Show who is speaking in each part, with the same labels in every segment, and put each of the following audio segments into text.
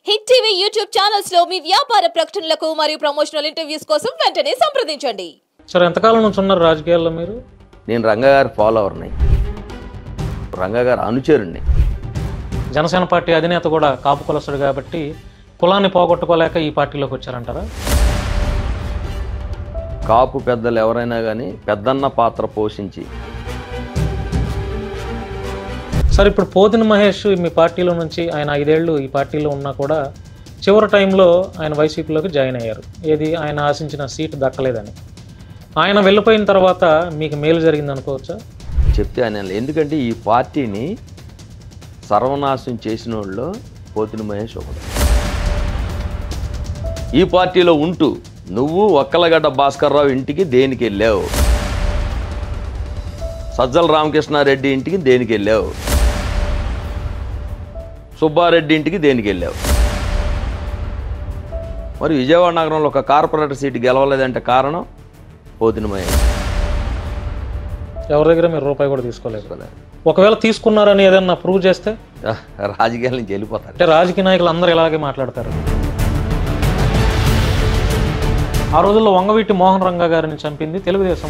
Speaker 1: Hit TV YouTube channels లో మీ వ్యాపార ప్రకటనలకు మరియు ప్రమోషనల్ ఇంటర్వ్యూస్ కోసం వెంటనే సంప్రదించండి
Speaker 2: సరే ఎంతకాలం నుంచి ఉన్నారు రాజకీయాల్లో మీరు
Speaker 3: నేను రంగగారి ఫాలోవర్ని రంగగారి అనుచరుణ్ణి
Speaker 2: జనసేన పార్టీ అధినేత కూడా కాపు కులస్తుడు కాబట్టి కులాన్ని పోగొట్టుకోలేక ఈ పార్టీలోకి వచ్చారంటారా
Speaker 3: కాపు పెద్దలు ఎవరైనా కానీ పెద్దన్న పాత్ర పోషించి
Speaker 2: సరే ఇప్పుడు పోతిన మహేష్ మీ పార్టీలో నుంచి ఆయన ఐదేళ్లు ఈ పార్టీలో ఉన్నా కూడా చివరి టైంలో ఆయన వైసీపీలోకి జాయిన్ అయ్యారు ఏది ఆయన ఆశించిన సీట్ దక్కలేదని ఆయన వెళ్ళిపోయిన తర్వాత మీకు మేలు జరిగింది అనుకోవచ్చా
Speaker 3: చెప్తే ఆయన ఎందుకంటే ఈ పార్టీని సర్వనాశం చేసిన వాళ్ళు పోతిన మహేష్ ఒకడు ఈ పార్టీలో ఉంటూ నువ్వు ఒక్కలగడ్డ భాస్కర్రావు ఇంటికి దేనికి వెళ్ళావు సజ్జల రామకృష్ణారెడ్డి ఇంటికి దేనికి వెళ్ళావు సుబ్బారెడ్డి ఇంటికి దేనికి వెళ్ళావు మరి విజయవాడ నగరంలో ఒక కార్పొరేటర్ సీటు గెలవలేదంటే కారణం పోతిన మహేష్
Speaker 2: ఎవరి దగ్గర మీరు రూపాయి కూడా తీసుకోలేదు ఒకవేళ తీసుకున్నారని ఏదన్నా ప్రూవ్ చేస్తే
Speaker 3: రాజకీయాల నుంచి వెళ్ళిపోతారు
Speaker 2: అంటే రాజకీయ నాయకులు అందరూ ఇలాగే మాట్లాడతారు ఆ రోజుల్లో వంగవీటి మోహన్ రంగా గారిని చంపింది తెలుగుదేశం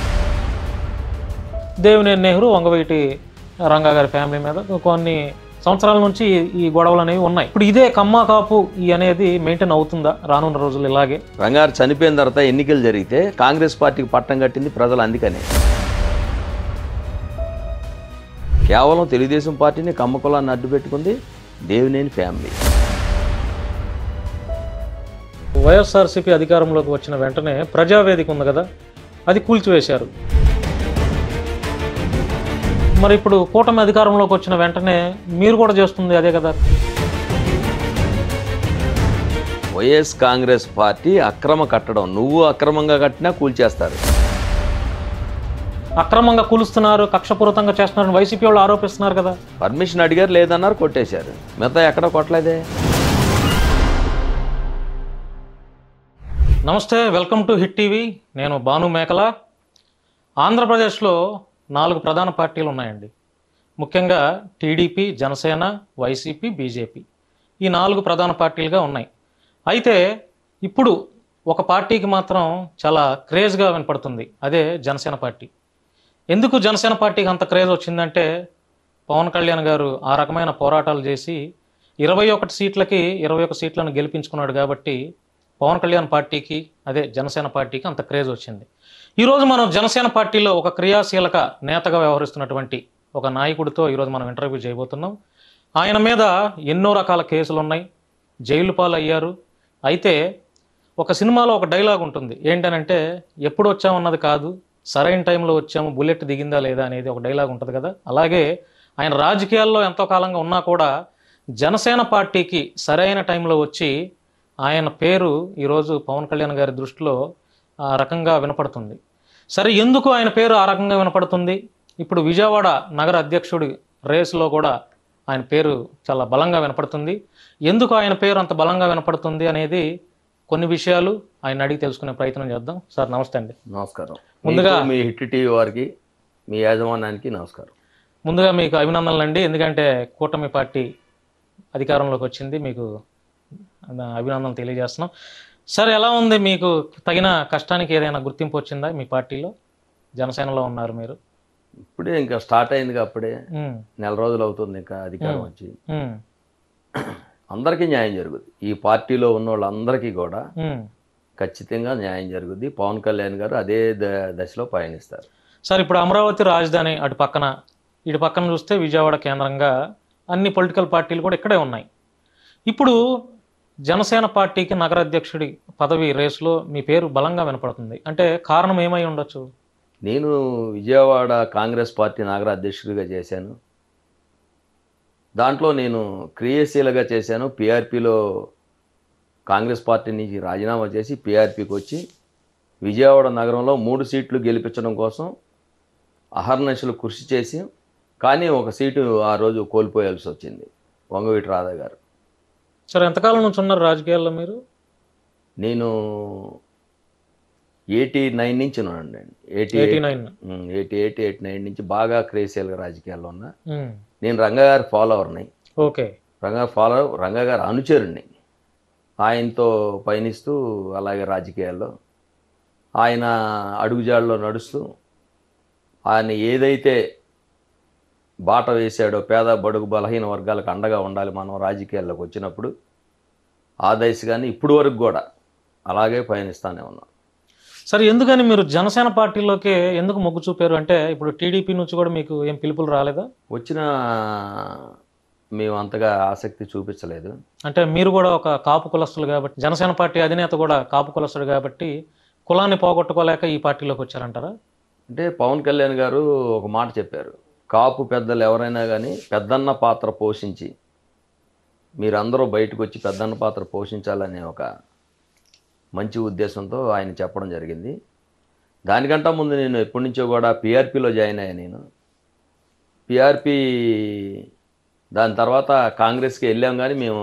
Speaker 2: దేవినేని నెహ్రూ వంగవీటి రంగా గారి ఫ్యామిలీ మీద కొన్ని సంవత్సరాల నుంచి ఈ గొడవలు అనేవి ఉన్నాయి ఇప్పుడు ఇదే కమ్మా కాపు ఈ అనేది మెయింటైన్ అవుతుందా రానున్న రోజులు ఇలాగే
Speaker 3: రంగారు చనిపోయిన తర్వాత ఎన్నికలు జరిగితే కాంగ్రెస్ పార్టీకి పట్టం కట్టింది ప్రజలు అందుకనే కేవలం తెలుగుదేశం పార్టీని కమ్మ కులాన్ని అడ్డు పెట్టుకుంది దేవినేని ఫ్యామిలీ
Speaker 2: వైఎస్ఆర్సీపీ అధికారంలోకి వచ్చిన వెంటనే ప్రజావేదిక ఉంది కదా అది కూల్చివేశారు మరి ఇప్పుడు కూటమి అధికారంలోకి వచ్చిన వెంటనే మీరు కూడా చేస్తుంది అదే కదా
Speaker 3: వైఎస్ కాంగ్రెస్ పార్టీ అక్రమ కట్టడం నువ్వు అక్రమంగా కట్టినా కూల్చేస్తారు
Speaker 2: అక్రమంగా కూలుస్తున్నారు కక్షపూరితంగా చేస్తున్నారని వైసీపీ వాళ్ళు ఆరోపిస్తున్నారు కదా
Speaker 3: పర్మిషన్ అడిగారు లేదన్నారు కొట్టేశారు మిగతా ఎక్కడ కొట్టలేదే
Speaker 2: నమస్తే వెల్కమ్ టు హిట్ టీవీ నేను భాను మేకల ఆంధ్రప్రదేశ్లో నాలుగు ప్రధాన పార్టీలు ఉన్నాయండి ముఖ్యంగా టీడీపీ జనసేన వైసీపీ బీజేపీ ఈ నాలుగు ప్రధాన పార్టీలుగా ఉన్నాయి అయితే ఇప్పుడు ఒక పార్టీకి మాత్రం చాలా క్రేజ్గా వినపడుతుంది అదే జనసేన పార్టీ ఎందుకు జనసేన పార్టీకి అంత క్రేజ్ వచ్చిందంటే పవన్ కళ్యాణ్ గారు ఆ రకమైన పోరాటాలు చేసి ఇరవై ఒకటి సీట్లకి ఇరవై ఒక సీట్లను గెలిపించుకున్నాడు కాబట్టి పవన్ కళ్యాణ్ పార్టీకి అదే జనసేన పార్టీకి అంత క్రేజ్ వచ్చింది ఈరోజు మనం జనసేన పార్టీలో ఒక క్రియాశీలక నేతగా వ్యవహరిస్తున్నటువంటి ఒక నాయకుడితో ఈరోజు మనం ఇంటర్వ్యూ చేయబోతున్నాం ఆయన మీద ఎన్నో రకాల కేసులు ఉన్నాయి జైలు పాలు అయ్యారు అయితే ఒక సినిమాలో ఒక డైలాగ్ ఉంటుంది ఏంటనంటే ఎప్పుడు వచ్చామన్నది కాదు సరైన టైంలో వచ్చాము బుల్లెట్ దిగిందా లేదా అనేది ఒక డైలాగ్ ఉంటుంది కదా అలాగే ఆయన రాజకీయాల్లో ఎంతో కాలంగా ఉన్నా కూడా జనసేన పార్టీకి సరైన టైంలో వచ్చి ఆయన పేరు ఈరోజు పవన్ కళ్యాణ్ గారి దృష్టిలో ఆ రకంగా వినపడుతుంది సరే ఎందుకు ఆయన పేరు ఆ రకంగా వినపడుతుంది ఇప్పుడు విజయవాడ నగర అధ్యక్షుడి రేసులో కూడా ఆయన పేరు చాలా బలంగా వినపడుతుంది ఎందుకు ఆయన పేరు అంత బలంగా వినపడుతుంది అనేది కొన్ని విషయాలు ఆయన అడిగి తెలుసుకునే ప్రయత్నం చేద్దాం సార్ నమస్తే అండి
Speaker 3: నమస్కారం
Speaker 2: ముందుగా-
Speaker 3: మీకు, మీ హిట్ టీవీ వారికి మీ యాజమాన్యానికి నమస్కారం
Speaker 2: ముందుగా మీకు అభినందనలు అండి ఎందుకంటే కూటమి పార్టీ అధికారంలోకి వచ్చింది మీకు నా అభినందనలు తెలియజేస్తున్నాం సరే ఎలా ఉంది మీకు తగిన కష్టానికి ఏదైనా గుర్తింపు వచ్చిందా మీ పార్టీలో జనసేనలో ఉన్నారు మీరు
Speaker 3: ఇప్పుడే ఇంకా స్టార్ట్ అయింది అప్పుడే
Speaker 2: ఉమ్,
Speaker 3: నెల రోజులు అవుతుంది ఇంకా అధికారం వచ్చి
Speaker 2: ఉమ్,
Speaker 3: అందరికీ న్యాయం జరుగుద్ది ఈ పార్టీలో ఉన్న వాళ్ళందరికీ కూడా
Speaker 2: ఉమ్.
Speaker 3: ఖచ్చితంగా న్యాయం జరుగుద్ది పవన్ కళ్యాణ్ గారు అదే ద- దశలో పయనిస్తారు
Speaker 2: సార్ ఇప్పుడు అమరావతి రాజధాని అటు పక్కన ఇటు పక్కన చూస్తే విజయవాడ కేంద్రంగా అన్ని పొలిటికల్ పార్టీలు కూడా ఇక్కడే ఉన్నాయి ఇప్పుడు జనసేన పార్టీకి నగర అధ్యక్షుడి పదవి రేసులో మీ పేరు బలంగా వినపడుతుంది అంటే కారణం ఏమై ఉండొచ్చు
Speaker 3: నేను విజయవాడ కాంగ్రెస్ పార్టీ నగర అధ్యక్షుడిగా చేశాను దాంట్లో నేను క్రియాశీలగా చేశాను పిఆర్పిలో కాంగ్రెస్ పార్టీ నుంచి రాజీనామా చేసి పిఆర్పికి వచ్చి విజయవాడ నగరంలో మూడు సీట్లు గెలిపించడం కోసం అహర్నిశలు కృషి చేసి కానీ ఒక సీటు ఆ రోజు కోల్పోయాల్సి వచ్చింది వంగవీటి రాధా గారు
Speaker 2: సరే ఎంతకాలం నుంచి ఉన్నారు రాజకీయాల్లో మీరు
Speaker 3: నేను ఎయిటీ నైన్ నుంచి ఉన్నాను eighty
Speaker 2: eighty nine
Speaker 3: eighty eight eighty nine నుంచి బాగా క్రేసియల్గా రాజకీయాల్లో ఉన్నా నేను రంగగారి ఫాలోవర్ని
Speaker 2: ఓకే
Speaker 3: రంగా ఫాలో రంగా గారు అనుచరుణ్ణి ఆయనతో పయనిస్తూ అలాగే రాజకీయాల్లో ఆయన అడుగుజాడలో నడుస్తూ ఆయన ఏదైతే బాట వేశాడో పేద బడుగు బలహీన వర్గాలకు అండగా ఉండాలి మనం రాజకీయాల్లోకి వచ్చినప్పుడు ఆ దిశగానే ఇప్పుడు వరకు కూడా అలాగే పయనిస్తానే ఉన్నాం
Speaker 2: సరే ఎందుకని మీరు జనసేన పార్టీలోకి ఎందుకు మొగ్గు చూపారు అంటే ఇప్పుడు టీడీపీ నుంచి కూడా మీకు ఏం పిలుపులు రాలేదా
Speaker 3: వచ్చిన మేము అంతగా ఆసక్తి చూపించలేదు
Speaker 2: అంటే మీరు కూడా ఒక కాపు కులస్తులు కాబట్టి జనసేన పార్టీ అధినేత కూడా కాపు కులస్తుడు కాబట్టి కులాన్ని పోగొట్టుకోలేక ఈ పార్టీలోకి వచ్చారంటారా
Speaker 3: అంటే పవన్ కళ్యాణ్ గారు ఒక మాట చెప్పారు కాపు పెద్దలు ఎవరైనా కానీ పెద్దన్న పాత్ర పోషించి మీరందరూ బయటకు వచ్చి పెద్దన్న పాత్ర పోషించాలనే ఒక మంచి ఉద్దేశంతో ఆయన చెప్పడం జరిగింది దానికంటే ముందు నేను ఎప్పటి నుంచో కూడా పిఆర్పిలో జాయిన్ అయ్యాను నేను పిఆర్పి దాని తర్వాత కాంగ్రెస్కి వెళ్ళాం కానీ మేము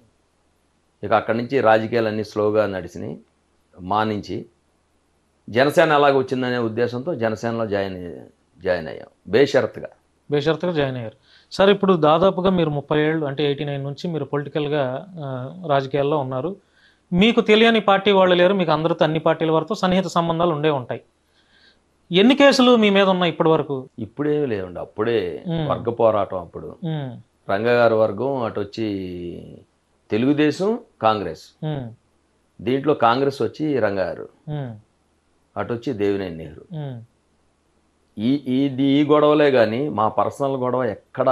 Speaker 3: ఇక అక్కడి నుంచి రాజకీయాలన్నీ స్లోగా నడిచినాయి మానించి జనసేన ఎలాగ వచ్చిందనే ఉద్దేశంతో జనసేనలో జాయిన్ జాయిన్ అయ్యాం బేషరత్గా
Speaker 2: బేషరతుగా జాయిన్ అయ్యారు సార్ ఇప్పుడు దాదాపుగా మీరు ముప్పై ఏళ్ళు అంటే ఎయిటీ నైన్ నుంచి మీరు పొలిటికల్గా ఆ, రాజకీయాల్లో ఉన్నారు మీకు తెలియని పార్టీ వాళ్ళు లేరు మీకు అందరితో అన్ని పార్టీల వరకు సన్నిహిత సంబంధాలు ఉండే ఉంటాయి ఎన్ని కేసులు మీ మీద ఉన్నాయి ఇప్పటి వరకు
Speaker 3: ఇప్పుడేమి లేవండి అప్పుడే
Speaker 2: మ్మ్.
Speaker 3: వర్గ పోరాటం అప్పుడు
Speaker 2: ఉమ్,
Speaker 3: రంగగారి వర్గం అటు వచ్చి తెలుగుదేశం కాంగ్రెస్
Speaker 2: ఉమ్,
Speaker 3: దీంట్లో కాంగ్రెస్ వచ్చి రంగారు
Speaker 2: ఉమ్,
Speaker 3: అటు వచ్చి దేవినేని నెహ్రూ
Speaker 2: ఉమ్.
Speaker 3: ఈ ఇది ఈ గొడవలే కానీ మా పర్సనల్ గొడవ ఎక్కడ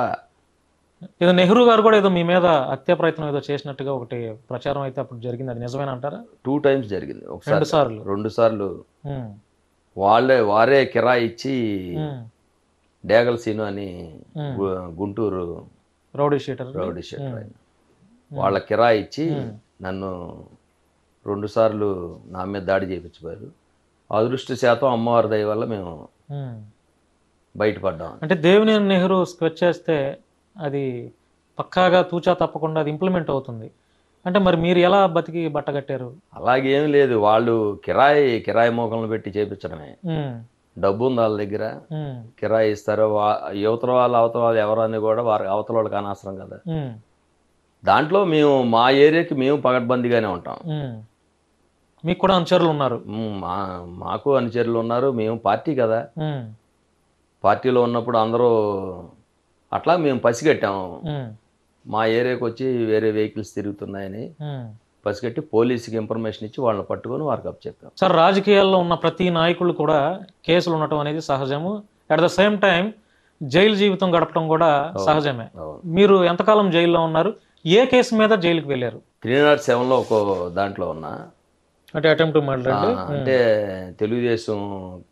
Speaker 2: ఏదో నెహ్రూ గారు కూడా ఏదో మీ మీద హత్య ప్రయత్నం ఏదో చేసినట్టుగా ఒకటి ప్రచారం అయితే అప్పుడు జరిగింది అది నిజమేనా అంటారా
Speaker 3: టూ టైమ్స్ జరిగింది
Speaker 2: రెండు
Speaker 3: ఒకసారి
Speaker 2: సార్లు
Speaker 3: రెండు సార్లు
Speaker 2: ఉమ్,
Speaker 3: వాళ్ళే వారే కిరాయి ఇచ్చి
Speaker 2: ఉమ్,
Speaker 3: డేగల సీను అని
Speaker 2: మ్మ్.
Speaker 3: గు- Guntur
Speaker 2: rowdy sheeter
Speaker 3: rowdy sheeter ఆయన వాళ్ళ కిరాయి ఇచ్చి నన్ను రెండు సార్లు నా మీద దాడి చేయించిపోయారు అదృష్ట శాతం అమ్మవారి దయ వల్ల మేము
Speaker 2: ఉమ్.
Speaker 3: బయటపడ్డాం
Speaker 2: అంటే దేవినేని నెహ్రూ స్కెచ్ చేస్తే అది పక్కాగా తూచా తప్పకుండా అది ఇంప్లిమెంట్ అవుతుంది అంటే మరి మీరు ఎలా బతికి బట్టగట్టారు
Speaker 3: అలాగేం లేదు వాళ్ళు కిరాయి కిరాయి మోకలను పెట్టి చేపించడమే
Speaker 2: ఉమ్,
Speaker 3: డబ్బు ఉంది వాళ్ళ దగ్గర
Speaker 2: ఉమ్,
Speaker 3: కిరాయి ఇస్తారు వా- యువతల వాళ్ళు అవతల వాళ్ళు ఎవరని కూడా వారి అవతల వాళ్ళకి అనవసరం కదా
Speaker 2: ఉమ్,
Speaker 3: దాంట్లో మేము మా ఏరియాకి మేము పగడ్బందీగానే ఉంటాం
Speaker 2: ఉమ్. మీకు కూడా అనుచరులు ఉన్నారు
Speaker 3: మ్, మా మాకు అనుచరులు ఉన్నారు మేము పార్టీ కదా
Speaker 2: ఉమ్,
Speaker 3: పార్టీలో ఉన్నప్పుడు అందరూ అట్లా మేము పసిగట్టాము
Speaker 2: ఉమ్,
Speaker 3: మా ఏరియాకి వచ్చి వేరే వెహికల్స్ తిరుగుతున్నాయని
Speaker 2: ఉమ్.
Speaker 3: పసిగట్టి పోలీసుకి ఇన్ఫర్మేషన్ ఇచ్చి వాళ్ళని పట్టుకొని వారికి అప్ చెప్పాం
Speaker 2: సార్ రాజకీయాల్లో ఉన్న ప్రతి నాయకులు కూడా కేసులు ఉండటం అనేది సహజము అట్ ద సేమ్ టైం జైలు జీవితం గడపడం కూడా సహజమే
Speaker 3: అవును
Speaker 2: మీరు ఎంతకాలం జైల్లో ఉన్నారు ఏ కేసు మీద జైలుకి వెళ్ళారు
Speaker 3: త్రీ నాట్ సెవెన్లో ఒక దాంట్లో ఉన్నా
Speaker 2: అంటే అటెంప్ట్ మర్డర్
Speaker 3: ఆ, అంటే తెలుగుదేశం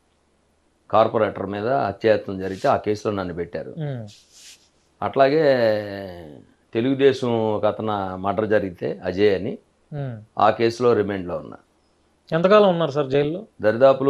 Speaker 3: కార్పొరేటర్ మీద అత్యాయత్నం జరిగితే ఆ కేసులో నన్ను పెట్టారు అట్లాగే తెలుగుదేశం ఒక అతను మర్డర్ జరిగితే అజయ్ అని ఆ కేసులో రిమాండ్లో ఉన్నా
Speaker 2: ఎంతకాలం ఉన్నారు సార్ జైల్లో
Speaker 3: దరిదాపులు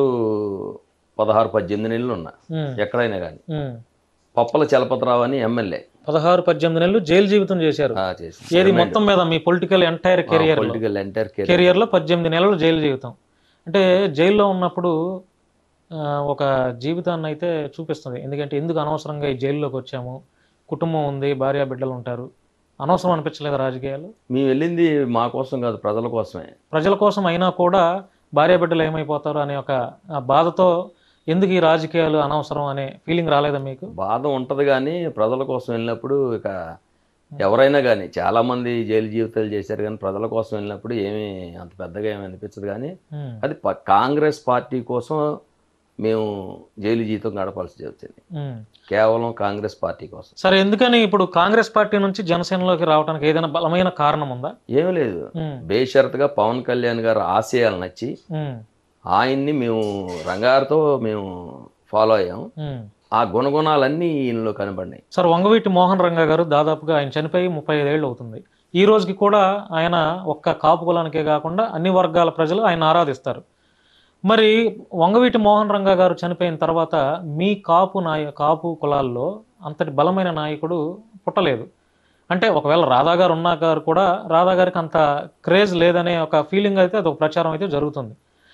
Speaker 3: పదహారు పద్దెనిమిది నెలలు ఉన్నా
Speaker 2: ఉమ్,
Speaker 3: ఎక్కడైనా కానీ
Speaker 2: ఉమ్.
Speaker 3: పప్పల చలపతిరావు అని ఎమ్మెల్యే
Speaker 2: పదహారు పద్దెనిమిది నెలలు జైలు జీవితం చేశారు
Speaker 3: చేసి
Speaker 2: ఏది మొత్తం మీద మీ political entire career
Speaker 3: political entire career
Speaker 2: కెరియర్లో పద్దెనిమిది నెలలు జైలు జీవితం అంటే జైల్లో ఉన్నప్పుడు ఆ, ఒక జీవితాన్ని అయితే చూపిస్తుంది ఎందుకంటే ఎందుకు అనవసరంగా ఈ జైల్లోకి వచ్చాము కుటుంబం ఉంది భార్య బిడ్డలు ఉంటారు అనవసరం అనిపించలేదు రాజకీయాలు
Speaker 3: మేము వెళ్ళింది మా కోసం కాదు ప్రజల కోసమే
Speaker 2: ప్రజల కోసం అయినా కూడా భార్య బిడ్డలు ఏమైపోతారు అనే ఒక ఆ బాధతో ఎందుకు ఈ రాజకీయాలు అనవసరం అనే ఫీలింగ్ రాలేదా మీకు
Speaker 3: బాధ ఉంటుంది కానీ ప్రజల కోసం వెళ్ళినప్పుడు ఇక ఎవరైనా కానీ చాలామంది జైలు జీవితాలు చేశారు కానీ ప్రజల కోసం వెళ్ళినప్పుడు ఏమీ అంత పెద్దగా ఏమీ అనిపించదు కానీ
Speaker 2: ఉమ్,
Speaker 3: అది ప- కాంగ్రెస్ పార్టీ కోసం మేము జైలు జీవితం గడపాల్సి వచ్చింది
Speaker 2: ఉమ్.
Speaker 3: కేవలం కాంగ్రెస్ పార్టీ కోసం
Speaker 2: సరే ఎందుకని ఇప్పుడు కాంగ్రెస్ పార్టీ నుంచి జనసేనలోకి రావడానికి ఏదైనా బలమైన కారణం ఉందా
Speaker 3: ఏమీ లేదు
Speaker 2: ఉమ్,
Speaker 3: బేషరతుగా పవన్ కళ్యాణ్ గారు ఆశయాలు నచ్చి
Speaker 2: ఉమ్,
Speaker 3: ఆయన్ని మేము రంగారితో మేము ఫాలో అయ్యాం
Speaker 2: ఉమ్.
Speaker 3: ఆ గుణగుణాలన్నీ ఈయనలో కనబడినాయి
Speaker 2: సార్ వంగవీటి మోహన్ రంగా గారు దాదాపుగా ఆయన చనిపోయి ముప్పై ఐదేళ్ళు అవుతుంది ఈ రోజుకి కూడా ఆయన ఒక్క కాపు కులానికే కాకుండా అన్ని వర్గాల ప్రజలు ఆయన ఆరాధిస్తారు మరి వంగవీటి మోహన్ రంగా గారు చనిపోయిన తర్వాత మీ కాపు నాయ కాపు కులాల్లో అంతటి బలమైన నాయకుడు పుట్టలేదు అంటే ఒకవేళ రాధా గారు ఉన్నా గారు కూడా రాధా గారికి అంత క్రేజ్ లేదనే ఒక ఫీలింగ్ అయితే అది ఒక ప్రచారం అయితే జరుగుతుంది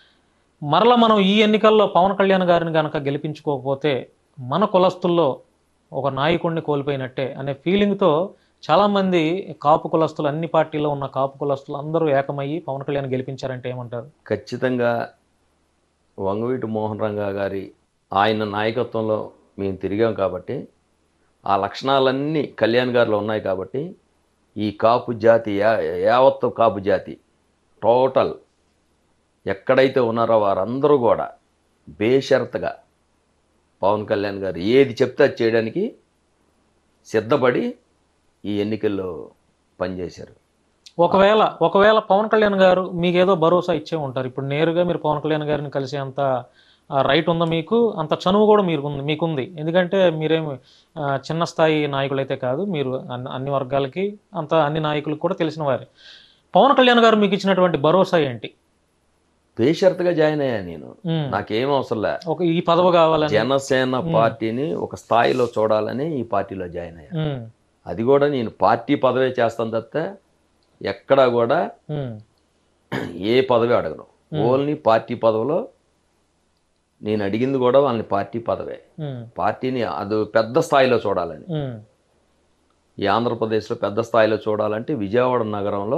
Speaker 2: మరలా మనం ఈ ఎన్నికల్లో పవన్ కళ్యాణ్ గారిని కనుక గెలిపించుకోకపోతే మన కులస్తుల్లో ఒక నాయకుడిని కోల్పోయినట్టే అనే ఫీలింగ్తో చాలామంది కాపు కులస్తులు అన్ని పార్టీల్లో ఉన్న కాపు కులస్తులు అందరూ ఏకమయ్యి పవన్ కళ్యాణ్ గెలిపించారంటే ఏమంటారు
Speaker 3: ఖచ్చితంగా వంగవీటి మోహన్ రంగా గారి ఆయన నాయకత్వంలో మేము తిరిగాం కాబట్టి ఆ లక్షణాలన్నీ కళ్యాణ్ గారిలో ఉన్నాయి కాబట్టి ఈ కాపు జాతి యా యావత్తు కాపు జాతి టోటల్ ఎక్కడైతే ఉన్నారో వారందరూ కూడా బేషరతుగా పవన్ కళ్యాణ్ గారు ఏది చెప్తే అది చేయడానికి సిద్ధపడి ఈ ఎన్నికల్లో పనిచేశారు
Speaker 2: ఒకవేళ ఒకవేళ పవన్ కళ్యాణ్ గారు మీకు ఏదో భరోసా ఇచ్చే ఉంటారు ఇప్పుడు నేరుగా మీరు పవన్ కళ్యాణ్ గారిని కలిసే అంత రైట్ ఉందా మీకు అంత చనువు కూడా మీకు ఉంది మీకుంది ఎందుకంటే మీరేమి ఆ, చిన్న స్థాయి నాయకులైతే కాదు మీరు అన్ని అన్ని వర్గాలకి అంత అన్ని నాయకులకు కూడా తెలిసిన వారే పవన్ కళ్యాణ్ గారు మీకు ఇచ్చినటువంటి భరోసా ఏంటి
Speaker 3: బేషరతుగా జాయిన్ అయ్యా నేను
Speaker 2: ఉమ్,
Speaker 3: నాకేం అవసరం లే
Speaker 2: ఒక ఈ పదవి కావాలని
Speaker 3: జనసేన పార్టీని ఒక స్థాయిలో చూడాలని ఈ పార్టీలో జాయిన్ అయ్యా
Speaker 2: ఉమ్,
Speaker 3: అది కూడా నేను పార్టీ పదవే చేస్తాను తప్పితే ఎక్కడా కూడా
Speaker 2: ఉమ్,
Speaker 3: ఏ పదవి అడగను ఓన్లీ పార్టీ పదవిలో నేను అడిగింది కూడా వాళ్ళని పార్టీ పదవే
Speaker 2: ఉమ్,
Speaker 3: పార్టీని అది పెద్ద స్థాయిలో చూడాలని
Speaker 2: ఉమ్,
Speaker 3: ఈ ఆంధ్రప్రదేశ్లో పెద్ద స్థాయిలో చూడాలంటే విజయవాడ నగరంలో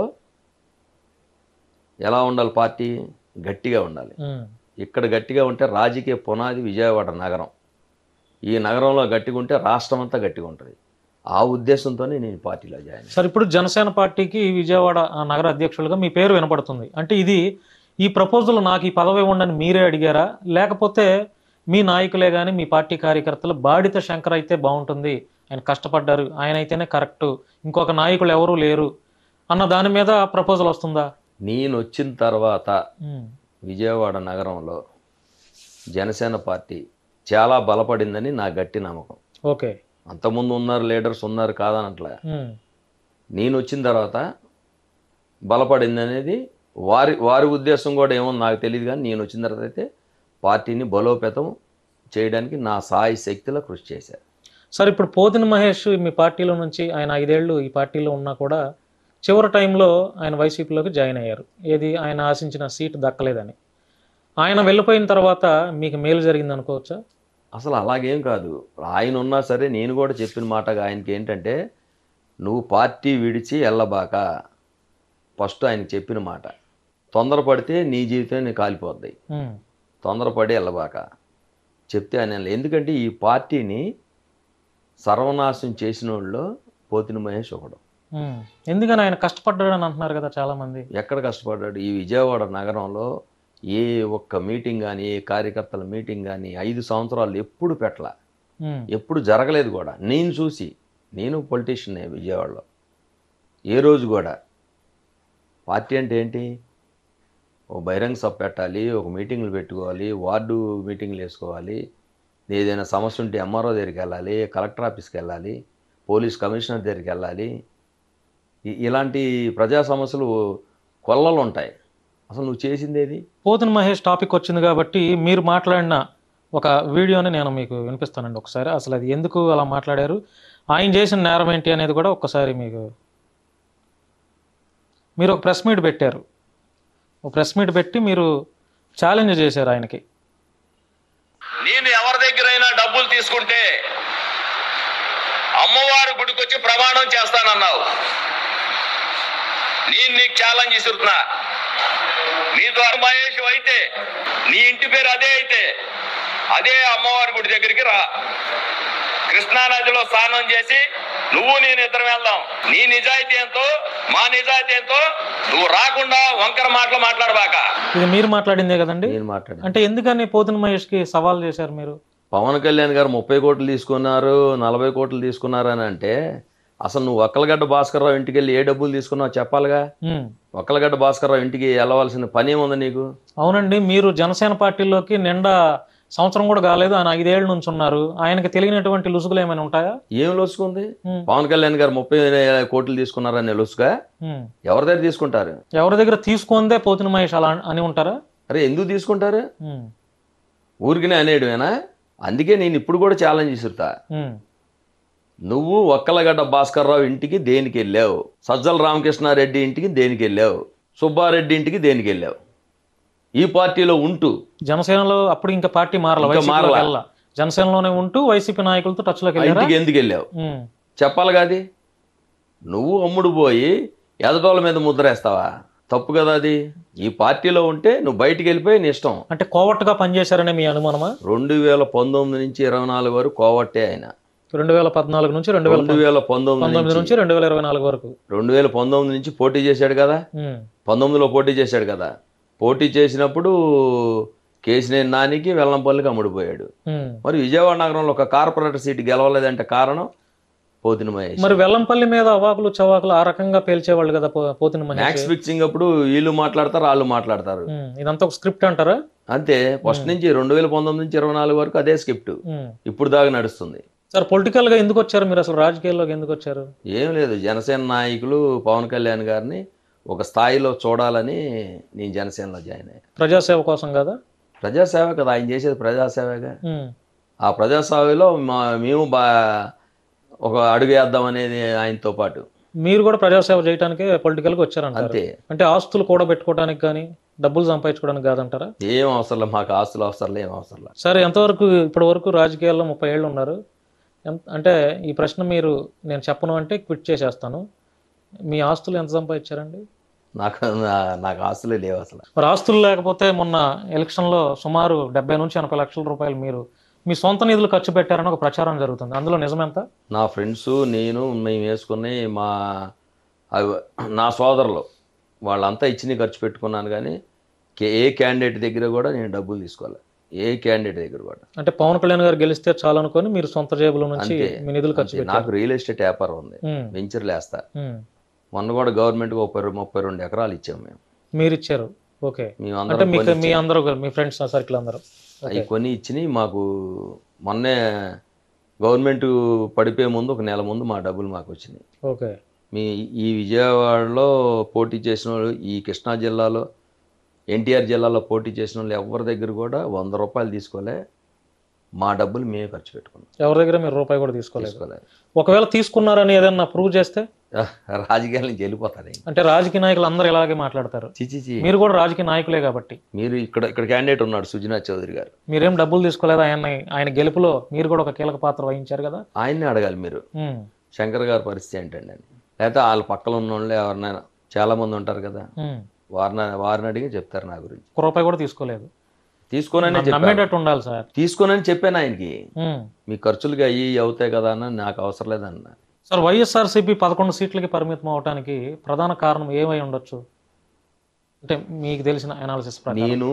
Speaker 3: ఎలా ఉండాలి పార్టీ గట్టిగా ఉండాలి
Speaker 2: ఉమ్.
Speaker 3: ఇక్కడ గట్టిగా ఉంటే రాజకీయ పునాది విజయవాడ నగరం ఈ నగరంలో గట్టిగా ఉంటే రాష్ట్రం అంతా గట్టిగా ఉంటుంది ఆ ఉద్దేశంతోనే నేను ఈ పార్టీలో జాయిన్ అయ్యాను.
Speaker 2: సార్ ఇప్పుడు జనసేన పార్టీకి విజయవాడ ఆ, నగర అధ్యక్షులుగా మీ పేరు వినపడుతుంది అంటే ఇది ఈ ప్రపోజల్ నాకు ఈ పదవి ఇవ్వండి మీరే అడిగారా లేకపోతే మీ నాయకులే కానీ మీ పార్టీ కార్యకర్తలు బాడిత శంకర్ అయితే బాగుంటుంది ఆయన కష్టపడ్డారు ఆయన అయితేనే కరెక్ట్ ఇంకొక నాయకులు ఎవరూ లేరు అన్న దాని మీద ప్రపోజల్ వస్తుందా
Speaker 3: నేను వచ్చిన తర్వాత
Speaker 2: ఉమ్,
Speaker 3: విజయవాడ నగరంలో జనసేన పార్టీ చాలా బలపడిందని నా గట్టి నమ్మకం
Speaker 2: ఓకే
Speaker 3: అంతకుముందు ఉన్నారు లీడర్స్ ఉన్నారు కాదనట్లే
Speaker 2: ఉమ్,
Speaker 3: నేను వచ్చిన తర్వాత బలపడింది అనేది వారి వారి ఉద్దేశం కూడా ఏమో నాకు తెలియదు కానీ నేను వచ్చిన తర్వాత అయితే పార్టీని బలోపేతం చేయడానికి నా సాయి శక్తిలో కృషి చేశారు
Speaker 2: సార్ ఇప్పుడు పోతిన మహేష్ మీ పార్టీలో నుంచి ఆయన ఐదేళ్లు ఈ పార్టీలో ఉన్నా కూడా చివరి టైంలో ఆయన వైసీపీలోకి జాయిన్ అయ్యారు ఏది ఆయన ఆశించిన సీట్ దక్కలేదని ఆయన వెళ్ళిపోయిన తర్వాత మీకు మేలు జరిగింది అనుకోవచ్చా
Speaker 3: అసలు అలాగేం కాదు ఆయన ఉన్నా సరే నేను కూడా చెప్పిన మాట ఆయనకి ఏంటంటే నువ్వు పార్టీ విడిచి వెళ్ళబాక ఫస్ట్ ఆయనకి చెప్పిన మాట తొందరపడితే నీ జీవితం నీ కాలిపోద్ది
Speaker 2: ఉమ్,
Speaker 3: తొందరపడి వెళ్ళబాక చెప్తే ఆయన వెళ్ళ- ఎందుకంటే ఈ పార్టీని సర్వనాశం చేసిన వాళ్ళు పోతిన మహేష్ ఒకడు
Speaker 2: ఉమ్. ఎందుకని ఆయన కష్టపడ్డాడని అంటున్నారు కదా చాలా మంది
Speaker 3: ఎక్కడ కష్టపడ్డాడు ఈ విజయవాడ నగరంలో ఏ ఒక్క మీటింగ్ కానీ ఏ కార్యకర్తల మీటింగ్ కానీ ఐదు సంవత్సరాలు ఎప్పుడు పెట్టలా
Speaker 2: ఉమ్,
Speaker 3: ఎప్పుడు జరగలేదు కూడా నేను చూసి నేను పొలిటీషియన్ విజయవాడలో ఏ రోజు కూడా పార్టీ అంటే ఏంటి ఓ బహిరంగ సభ పెట్టాలి ఒక మీటింగ్లు పెట్టుకోవాలి వార్డు మీటింగ్లు వేసుకోవాలి ఏదైనా సమస్య ఉంటే ఎంఆర్ఓ దగ్గరికి వెళ్ళాలి కలెక్టర్ ఆఫీస్కి వెళ్ళాలి పోలీస్ కమిషనర్ దగ్గరికి వెళ్ళాలి ఇ- ఇలాంటి ప్రజా సమస్యలు కొల్లలు ఉంటాయి అసలు నువ్వు చేసింది ఏది
Speaker 2: పోతిన మహేష్ టాపిక్ వచ్చింది కాబట్టి మీరు మాట్లాడిన ఒక వీడియోని నేను మీకు వినిపిస్తానండి ఒకసారి అసలు అది ఎందుకు అలా మాట్లాడారు ఆయన చేసిన నేరం ఏంటి అనేది కూడా ఒక్కసారి మీకు మీరు ఒక ప్రెస్ మీట్ పెట్టారు ఒక ప్రెస్ మీట్ పెట్టి మీరు ఛాలెంజ్ చేశారు ఆయనకి
Speaker 4: నేను ఎవరి దగ్గరైనా డబ్బులు తీసుకుంటే అమ్మవారి గుడికొచ్చి ప్రమాణం చేస్తానన్నావు నేను నీకు ఛాలెంజ్ ఇస్తున్నా నీ ద్వారా మహేష్ అయితే నీ ఇంటి పేరు అదే అయితే అదే అమ్మవారి గుడి దగ్గరికి రా కృష్ణానదిలో స్నానం చేసి నువ్వు నేను ఇద్దరం వెళ్దాం నీ నిజాయితీ ఎంతో మా నిజాయితీ ఎంతో నువ్వు రాకుండా వంకర మాటలు మాట్లాడబాక
Speaker 2: ఇది మీరు మాట్లాడిందే కదండి
Speaker 3: నేను మాట్లాడాను
Speaker 2: అంటే ఎందుకని పోతిన మహేష్కి సవాల్ చేశారు మీరు
Speaker 3: పవన్ కళ్యాణ్ గారు ముప్పై కోట్లు తీసుకున్నారు నలభై కోట్లు తీసుకున్నారు అని అంటే అసలు నువ్వు ఒక్కలగడ్డ భాస్కర్రావు ఇంటికి వెళ్ళి ఏ డబ్బులు తీసుకున్నావు చెప్పాలిగా
Speaker 2: ఉమ్.
Speaker 3: ఒక్కలగడ్డ భాస్కర్రావు ఇంటికి వెళ్ళవలసిన పని ఏముంది నీకు
Speaker 2: అవునండి మీరు జనసేన పార్టీలోకి నిండా సంవత్సరం కూడా కాలేదు ఆయన ఐదేళ్ల నుంచి ఉన్నారు ఆయనకి తెలియనటువంటి లుసుగులు ఏమైనా ఉంటాయా
Speaker 3: ఏం లొసుకుంది
Speaker 2: ఉమ్,
Speaker 3: పవన్ కళ్యాణ్ గారు ముప్పై కోట్లు తీసుకున్నారని లొసుగా
Speaker 2: ఉమ్.
Speaker 3: ఎవరి దగ్గర తీసుకుంటారు
Speaker 2: ఎవరి దగ్గర తీసుకుందే పోతిన మహేష్ అలా అని ఉంటారా
Speaker 3: అరే ఎందుకు తీసుకుంటారు
Speaker 2: ఉమ్,
Speaker 3: ఊరికినే అనేయడమేనా అందుకే నేను ఇప్పుడు కూడా ఛాలెంజ్ ఇసురుతా
Speaker 2: ఉమ్,
Speaker 3: నువ్వు ఒక్కలగడ్డ భాస్కర్రావు ఇంటికి దేనికి వెళ్ళావు సజ్జల రామకృష్ణారెడ్డి ఇంటికి దేనికి వెళ్ళావు సుబ్బారెడ్డి ఇంటికి దేనికి వెళ్ళావు ఈ పార్టీలో ఉంటూ
Speaker 2: జనసేనలో అప్పుడు ఇంకా పార్టీ మారల
Speaker 3: ఇంకా మారలా.
Speaker 2: వైసీపీ జనసేనలోనే ఉంటూ వైసీపీ నాయకులతో టచ్ లోకి
Speaker 3: ఆ
Speaker 2: వెళ్ళారా
Speaker 3: ఇంటికి ఎందుకు వెళ్ళావు
Speaker 2: ఉమ్,
Speaker 3: చెప్పాలి కాది నువ్వు అమ్ముడు పోయి ఎదటోళ్ళ మీద ముద్రేస్తావా తప్పు కదా అది ఈ పార్టీలో ఉంటే నువ్వు బయటికి వెళ్ళిపోయి నీ ఇష్టం
Speaker 2: అంటే కోవట్టుగా పనిచేశారనే మీ అనుమానమా
Speaker 3: రెండు వేల పంతొమ్మిది నుంచి ఇరవై నాలుగు వరకు కోవట్టే ఆయన
Speaker 2: రెండు వేల పద్నాలుగు నుంచి రెండు వేల
Speaker 3: రెండు వేల పంతొమ్మిది
Speaker 2: పంతొమ్మిది
Speaker 3: నుంచి
Speaker 2: నుంచి రెండు వేల ఇరవై నాలుగు వరకు
Speaker 3: రెండు వేల పంతొమ్మిది నుంచి పోటీ చేశాడు కదా
Speaker 2: ఉమ్,
Speaker 3: పంతొమ్మిదిలో పోటీ చేశాడు కదా పోటీ చేసినప్పుడు కేసినేని నానికి వెల్లంపల్లికి అమ్ముడుపోయాడు
Speaker 2: ఉమ్.
Speaker 3: మరి విజయవాడ నగరంలో ఒక కార్పొరేటర్ సీట్ గెలవలేదంటే కారణం పోతిన మహేష్
Speaker 2: మరి వెల్లంపల్లి మీద అవాకులు చవాకులు ఆ రకంగా పేల్చేవాళ్ళు కదా పో- పోతిన మహేష్
Speaker 3: మ్యాక్స్ ఫిక్సింగ్ అప్పుడు వీళ్ళు మాట్లాడతారు వాళ్ళు మాట్లాడతారు
Speaker 2: ఉమ్, ఇదంతా ఒక స్క్రిప్ట్ అంటారా
Speaker 3: అంతే ఫస్ట్ నుంచి రెండు వేల పంతొమ్మిది నుంచి ఇరవై నాలుగు వరకు అదే స్క్రిప్ట్
Speaker 2: ఉమ్.
Speaker 3: ఇప్పుడు దాకా నడుస్తుంది
Speaker 2: సార్ పొలిటికల్ గా ఎందుకు వచ్చారు మీరు అసలు రాజకీయాల్లోకి ఎందుకు వచ్చారు
Speaker 3: ఏం లేదు జనసేన నాయకులు పవన్ కళ్యాణ్ గారిని ఒక స్థాయిలో చూడాలని నేను జనసేనలో జాయిన్ అయ్యాను
Speaker 2: ప్రజాసేవ కోసం కదా
Speaker 3: ప్రజాసేవ కదా ఆయన చేసేది ప్రజాసేవగా
Speaker 2: ఉమ్,
Speaker 3: ఆ ప్రజాసేవలో మా మేము బా ఒక అడుగు వేద్దాం అనేది ఆయనతో పాటు
Speaker 2: మీరు కూడా ప్రజాసేవ చేయడానికే పొలిటికల్ గా వచ్చారంటారు
Speaker 3: అంతే
Speaker 2: అంటే ఆస్తులు కూడా పెట్టుకోవడానికి కానీ డబ్బులు సంపాదించుకోవడానికి కాదంటారా
Speaker 3: ఏం అవసరం లేదు మాకు ఆస్తులు అవసరం లేదు ఏం అవసరం లేదు
Speaker 2: సరే ఎంతవరకు ఇప్పటి వరకు రాజకీయాల్లో ముప్పై ఏళ్ళు ఉన్నారు ఎంత- అంటే ఈ ప్రశ్న మీరు నేను చెప్పను అంటే క్విట్ చేసేస్తాను మీ ఆస్తులు ఎంత సంపాదించారండి
Speaker 3: నాకు నా- నాకు ఆస్తులే లేవు అసలు
Speaker 2: మరి ఆస్తులు లేకపోతే మొన్న ఎలక్షన్లో సుమారు డెబ్బై నుంచి ఎనభై లక్షల రూపాయలు మీరు మీ సొంత నిధులు ఖర్చు పెట్టారని ఒక ప్రచారం జరుగుతుంది అందులో నిజమెంత
Speaker 3: నా ఫ్రెండ్స్ నేను మేము వేసుకుని మా అవి- నా సోదరులు వాళ్ళంతా ఇచ్చి ఖర్చు పెట్టుకున్నాను కానీ కే- ఏ క్యాండిడేట్ దగ్గర కూడా నేను డబ్బులు తీసుకోవాలి ఏ క్యాండిడేట్ దగ్గర కూడా
Speaker 2: అంటే పవన్ కళ్యాణ్ గారు గెలిస్తే చాలు అనుకొని మీరు సొంత జేబుల నుంచి
Speaker 3: అంతే.
Speaker 2: మీ నిధులు ఖర్చు
Speaker 3: అంతే.
Speaker 2: పెట్టారు
Speaker 3: నాకు రియల్ ఎస్టేట్ వ్యాపారం ఉంది
Speaker 2: ఉమ్,
Speaker 3: వెంచర్లు వేస్తా
Speaker 2: ఉమ్.
Speaker 3: మొన్న కూడా గవర్నమెంట్కి ముప్పై రె- ముప్పై రెండు ఎకరాలు ఇచ్చాము మేము
Speaker 2: మీరు ఇచ్చారు ఓకే
Speaker 3: మేము
Speaker 2: అంటే
Speaker 3: అందరం
Speaker 2: మీకు మీ అందరూ మీ ఫ్రెండ్స్ సర్కిల్ అందరూ
Speaker 3: అవి కొని ఇచ్చి మాకు మొన్నే గవర్నమెంట్ పడిపోయే ముందు ఒక నెల ముందు మా డబ్బులు మాకు వచ్చినాయి
Speaker 2: ఓకే
Speaker 3: మీ ఈ విజయవాడలో పోటీ చేసిన వాళ్ళు ఈ కృష్ణా జిల్లాలో ఎన్టీఆర్ జిల్లాలో పోటీ చేసిన వాళ్ళు ఎవరి దగ్గర కూడా వంద రూపాయలు తీసుకోలే మా డబ్బులు మేమే ఖర్చు పెట్టుకున్నాం
Speaker 2: ఎవరి దగ్గర మీరు రూపాయి కూడా తీసుకోలేదు
Speaker 3: తీసుకోలే
Speaker 2: ఒకవేళ తీసుకున్నారని ఏదైనా ప్రూవ్ చేస్తే
Speaker 3: రాజకీయాల నుంచి వెళ్ళిపోతారు ఇంక.
Speaker 2: అంటే రాజకీయ నాయకులు అందరూ ఇలాగే మాట్లాడతారు
Speaker 3: చిచి చి
Speaker 2: మీరు కూడా రాజకీయ నాయకులే కాబట్టి
Speaker 3: మీరు ఇక్కడ ఇక్కడ క్యాండిడేట్ ఉన్నాడు సుజనా చౌదరి గారు
Speaker 2: మీరేం డబ్బులు తీసుకోలేదు ఆయన ఆయన గెలుపులో మీరు కూడా ఒక కీలక పాత్ర వహించారు కదా
Speaker 3: ఆయన్ని అడగాలి మీరు
Speaker 2: ఉమ్,
Speaker 3: శంకర్ గారి పరిస్థితి ఏంటండి అని లేకపోతే వాళ్ళ పక్కన ఉన్న వాళ్ళు ఎవరినైనా చాలా మంది ఉంటారు కదా
Speaker 2: ఉమ్.
Speaker 3: వారిని వారిని అడిగి చెప్తారు నా గురించి
Speaker 2: ఒక్క రూపాయి కూడా తీసుకోలేదు
Speaker 3: తీసుకోనని చెప్పాను
Speaker 2: నమ్మేటట్టు ఉండాలి సార్
Speaker 3: తీసుకోనని చెప్పాను ఆయనకి
Speaker 2: ఉమ్.
Speaker 3: మీ ఖర్చులకి అయ్యి ఇయ్యి అవుతాయి కదా అన్న నాకు అవసరం లేదన్న
Speaker 2: సార్ వైఎస్ఆర్సీపీ పదకొండు సీట్లకి పరిమితం అవడానికి ప్రధాన కారణం ఏమై ఉండొచ్చు అంటే మీకు తెలిసిన అనాలిసిస్ ప్రకారం
Speaker 3: నేను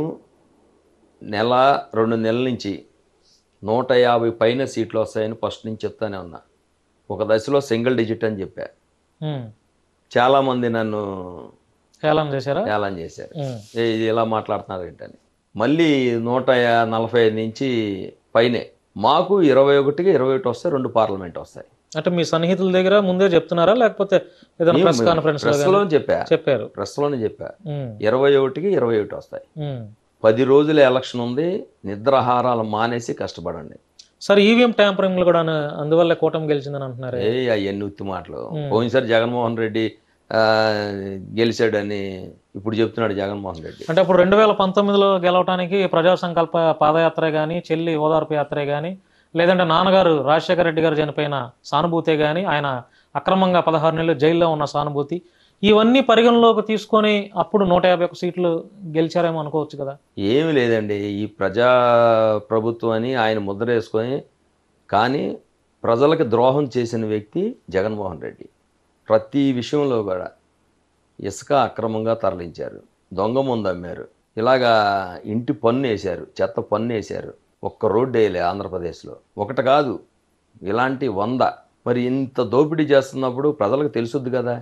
Speaker 3: నెల రెండు నెలల నుంచి నూట యాభై పైన సీట్లు వస్తాయని ఫస్ట్ నుంచి చెప్తానే ఉన్నా ఒక దశలో సింగిల్ డిజిట్ అని చెప్పా
Speaker 2: ఉమ్.
Speaker 3: చాలామంది నన్ను
Speaker 2: హేళన చేశారా
Speaker 3: హేళన చేశారు
Speaker 2: ఉమ్.
Speaker 3: ఏ ఇది ఇలా మాట్లాడుతున్నారు ఏంటని మళ్ళీ నూట యా- నలభై ఐదు నుంచి పైనే మాకు ఇరవై ఒకటికి ఇరవై ఒకటి వస్తాయి రెండు పార్లమెంట్ వస్తాయి
Speaker 2: అంటే మీ సన్నిహితుల దగ్గర ముందే చెప్తున్నారా లేకపోతే ఏదైనా ప్రెస్ కాన్ఫరెన్స్ లో
Speaker 3: ప్రెస్లో చెప్పా
Speaker 2: చెప్పారు
Speaker 3: ప్రెస్లోనే చెప్పా
Speaker 2: ఉమ్.
Speaker 3: ఇరవై ఒకటికి ఇరవై ఒకటి వస్తాయి
Speaker 2: ఉమ్.
Speaker 3: పది రోజుల ఎలక్షన్ ఉంది నిద్రాహారాలు మానేసి కష్టపడండి
Speaker 2: సార్ ఈవీఎం ట్యాంపరింగ్ కూడా అందువల్ల కూటమి గెలిచిందని అంటున్నారు
Speaker 3: ఏ అవన్నీ ఉత్తి మాటలు పోయినసారి జగన్మోహన్ రెడ్డి ఆ, గెలిచాడని ఇప్పుడు చెప్తున్నాడు జగన్మోహన్ రెడ్డి
Speaker 2: అంటే అప్పుడు రెండు వేల పంతొమ్మిదిలో గెలవడానికి ప్రజా సంకల్ప పాదయాత్రే కానీ చెల్లి ఓదార్పు యాత్రే కానీ లేదంటే నాన్నగారు రాజశేఖర రెడ్డి గారు చనిపోయిన సానుభూతే కానీ ఆయన అక్రమంగా పదహారు నెలలు జైల్లో ఉన్న సానుభూతి ఇవన్నీ పరిగణలోకి తీసుకొని అప్పుడు నూట యాభై ఒక్క సీట్లు గెలిచారేమో అనుకోవచ్చు కదా
Speaker 3: ఏమి లేదండి ఈ ప్రజా ప్రభుత్వం అని ఆయన ముద్ర వేసుకొని కానీ ప్రజలకు ద్రోహం చేసిన వ్యక్తి జగన్మోహన్ రెడ్డి ప్రతి విషయంలో కూడా ఇసుక అక్రమంగా తరలించారు దొంగ ముందు అమ్మారు ఇలాగా ఇంటి పన్ను వేశారు చెత్త పన్ను వేశారు ఒక్క రోడ్డు వేయలే ఆంధ్రప్రదేశ్లో ఒకటి కాదు ఇలాంటి వంద మరి ఇంత దోపిడీ చేస్తున్నప్పుడు ప్రజలకు తెలుసుద్ది కదా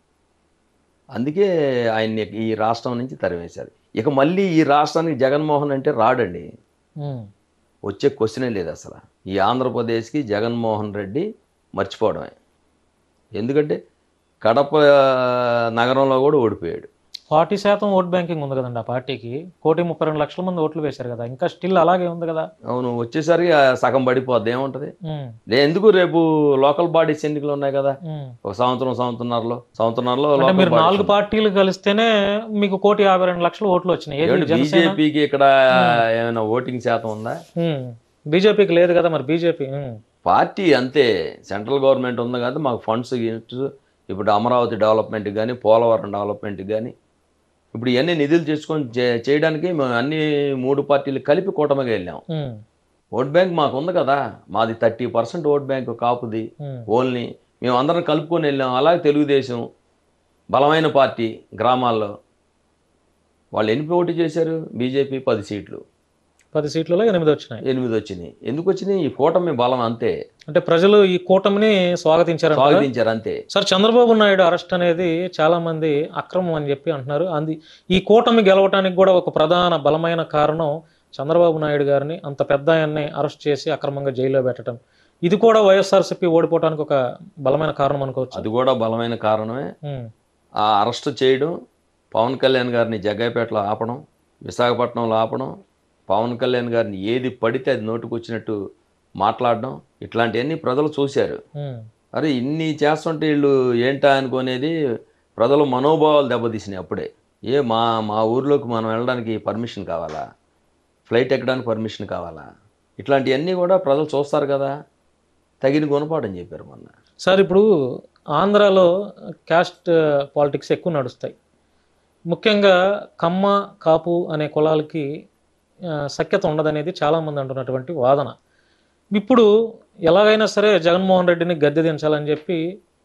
Speaker 3: అందుకే ఆయన్ని ఈ రాష్ట్రం నుంచి తరిమేశారు ఇక మళ్ళీ ఈ రాష్ట్రానికి జగన్మోహన్ అంటే రాడండి
Speaker 2: ఉమ్.
Speaker 3: వచ్చే క్వశ్చనే లేదు అసలు ఈ ఆంధ్రప్రదేశ్కి జగన్మోహన్ రెడ్డి మర్చిపోవడమే ఎందుకంటే కడప నగరంలో కూడా ఓడిపోయాడు
Speaker 2: ఫార్టీ శాతం ఓట్ బ్యాంకింగ్ ఉంది కదండి ఆ పార్టీకి కోటి ముప్పై రెండు లక్షల మంది ఓట్లు వేశారు కదా ఇంకా స్టిల్ అలాగే ఉంది కదా
Speaker 3: అవును వచ్చేసరికి ఆ సగం పడిపోద్ది ఏముంటుంది
Speaker 2: ఉమ్.
Speaker 3: లే ఎందుకు రేపు లోకల్ బాడీస్ ఎన్నికలు ఉన్నాయి కదా
Speaker 2: ఉమ్.
Speaker 3: ఒక సంవత్సరం సంవత్సరంన్నరలో సంవత్సరంన్నరలో
Speaker 2: అంటే
Speaker 3: లోకల్
Speaker 2: మీరు
Speaker 3: బాడీస్
Speaker 2: నాలుగు పార్టీలు కలిస్తేనే మీకు కోటి యాభై రెండు లక్షల ఓట్లు వచ్చినాయి ఏది
Speaker 3: ఏమండి
Speaker 2: జనసేన
Speaker 3: బీజేపీకి ఇక్కడ ఏమైనా ఓటింగ్ శాతం ఉందా
Speaker 2: బీజేపీకి లేదు కదా మరి బీజేపీ
Speaker 3: పార్టీ అంతే సెంట్రల్ గవర్నమెంట్ ఉంది కదా మాకు ఫండ్స్ ఇప్పుడు అమరావతి డెవలప్మెంట్ కానీ పోలవరం డెవలప్మెంట్ కానీ ఇప్పుడు ఇవన్నీ నిధులు చేసుకొని చే- చేయడానికి మేము అన్ని మూడు పార్టీలు కలిపి కూటమిగా వెళ్ళాం
Speaker 2: ఉమ్,
Speaker 3: ఓట్ బ్యాంక్ మాకు ఉంది కదా మాది థర్టీ పర్సెంట్ ఓట్ బ్యాంక్ కాపుది
Speaker 2: ఉమ్,
Speaker 3: ఓన్లీ మేము అందరం కలుపుకొని వెళ్ళాం అలాగే తెలుగుదేశం బలమైన పార్టీ గ్రామాల్లో వాళ్ళు ఎన్ని పోటీ చేశారు బీజేపీ పది సీట్లు
Speaker 2: పది సీట్లలో ఎనిమిది వచ్చినాయి
Speaker 3: ఎనిమిది వచ్చినాయి ఎందుకు వచ్చినాయి ఈ కూటమి బలం అంతే
Speaker 2: అంటే ప్రజలు ఈ కూటమిని స్వాగతించారు
Speaker 3: స్వాగతించారు అంతే
Speaker 2: సార్ చంద్రబాబు నాయుడు అరెస్ట్ అనేది చాలా మంది అక్రమం అని చెప్పి అంటున్నారు అంది ఈ కూటమి గెలవటానికి కూడా ఒక ప్రధాన బలమైన కారణం చంద్రబాబు నాయుడు గారిని అంత పెద్ద ఆయన్ని అరెస్ట్ చేసి అక్రమంగా జైల్లో పెట్టడం ఇది కూడా వైఎస్ఆర్సీపీ ఓడిపోవడానికి ఒక బలమైన కారణం అనుకోవచ్చు
Speaker 3: అది కూడా బలమైన కారణమే
Speaker 2: ఉమ్,
Speaker 3: ఆ అరెస్ట్ చేయడం పవన్ కళ్యాణ్ గారిని జగ్గాయపేటలో ఆపడం విశాఖపట్నంలో ఆపడం పవన్ కళ్యాణ్ గారిని ఏది పడితే అది నోటుకు వచ్చినట్టు మాట్లాడడం ఇట్లాంటివన్నీ ప్రజలు చూశారు
Speaker 2: ఉమ్,
Speaker 3: అరే ఇన్ని చేస్తుంటే వీళ్ళు ఏంటా అనుకునేది ప్రజల మనోభావాలు దెబ్బతీసినాయి అప్పుడే ఏ మా మా ఊర్లోకి మనం వెళ్ళడానికి పర్మిషన్ కావాలా ఫ్లైట్ ఎక్కడానికి పర్మిషన్ కావాలా ఇట్లాంటివన్నీ కూడా ప్రజలు చూస్తారు కదా తగిన గుణపాఠం చెప్పారు మొన్న
Speaker 2: సార్ ఇప్పుడు ఆంధ్రాలో క్యాస్ట్ పాలిటిక్స్ ఎక్కువ నడుస్తాయి ముఖ్యంగా కమ్మ కాపు అనే కులాలకి ఆ, సఖ్యత ఉండదనేది చాలామంది అంటున్నటువంటి వాదన ఇప్పుడు ఎలాగైనా సరే జగన్మోహన్ రెడ్డిని గద్దె దించాలని చెప్పి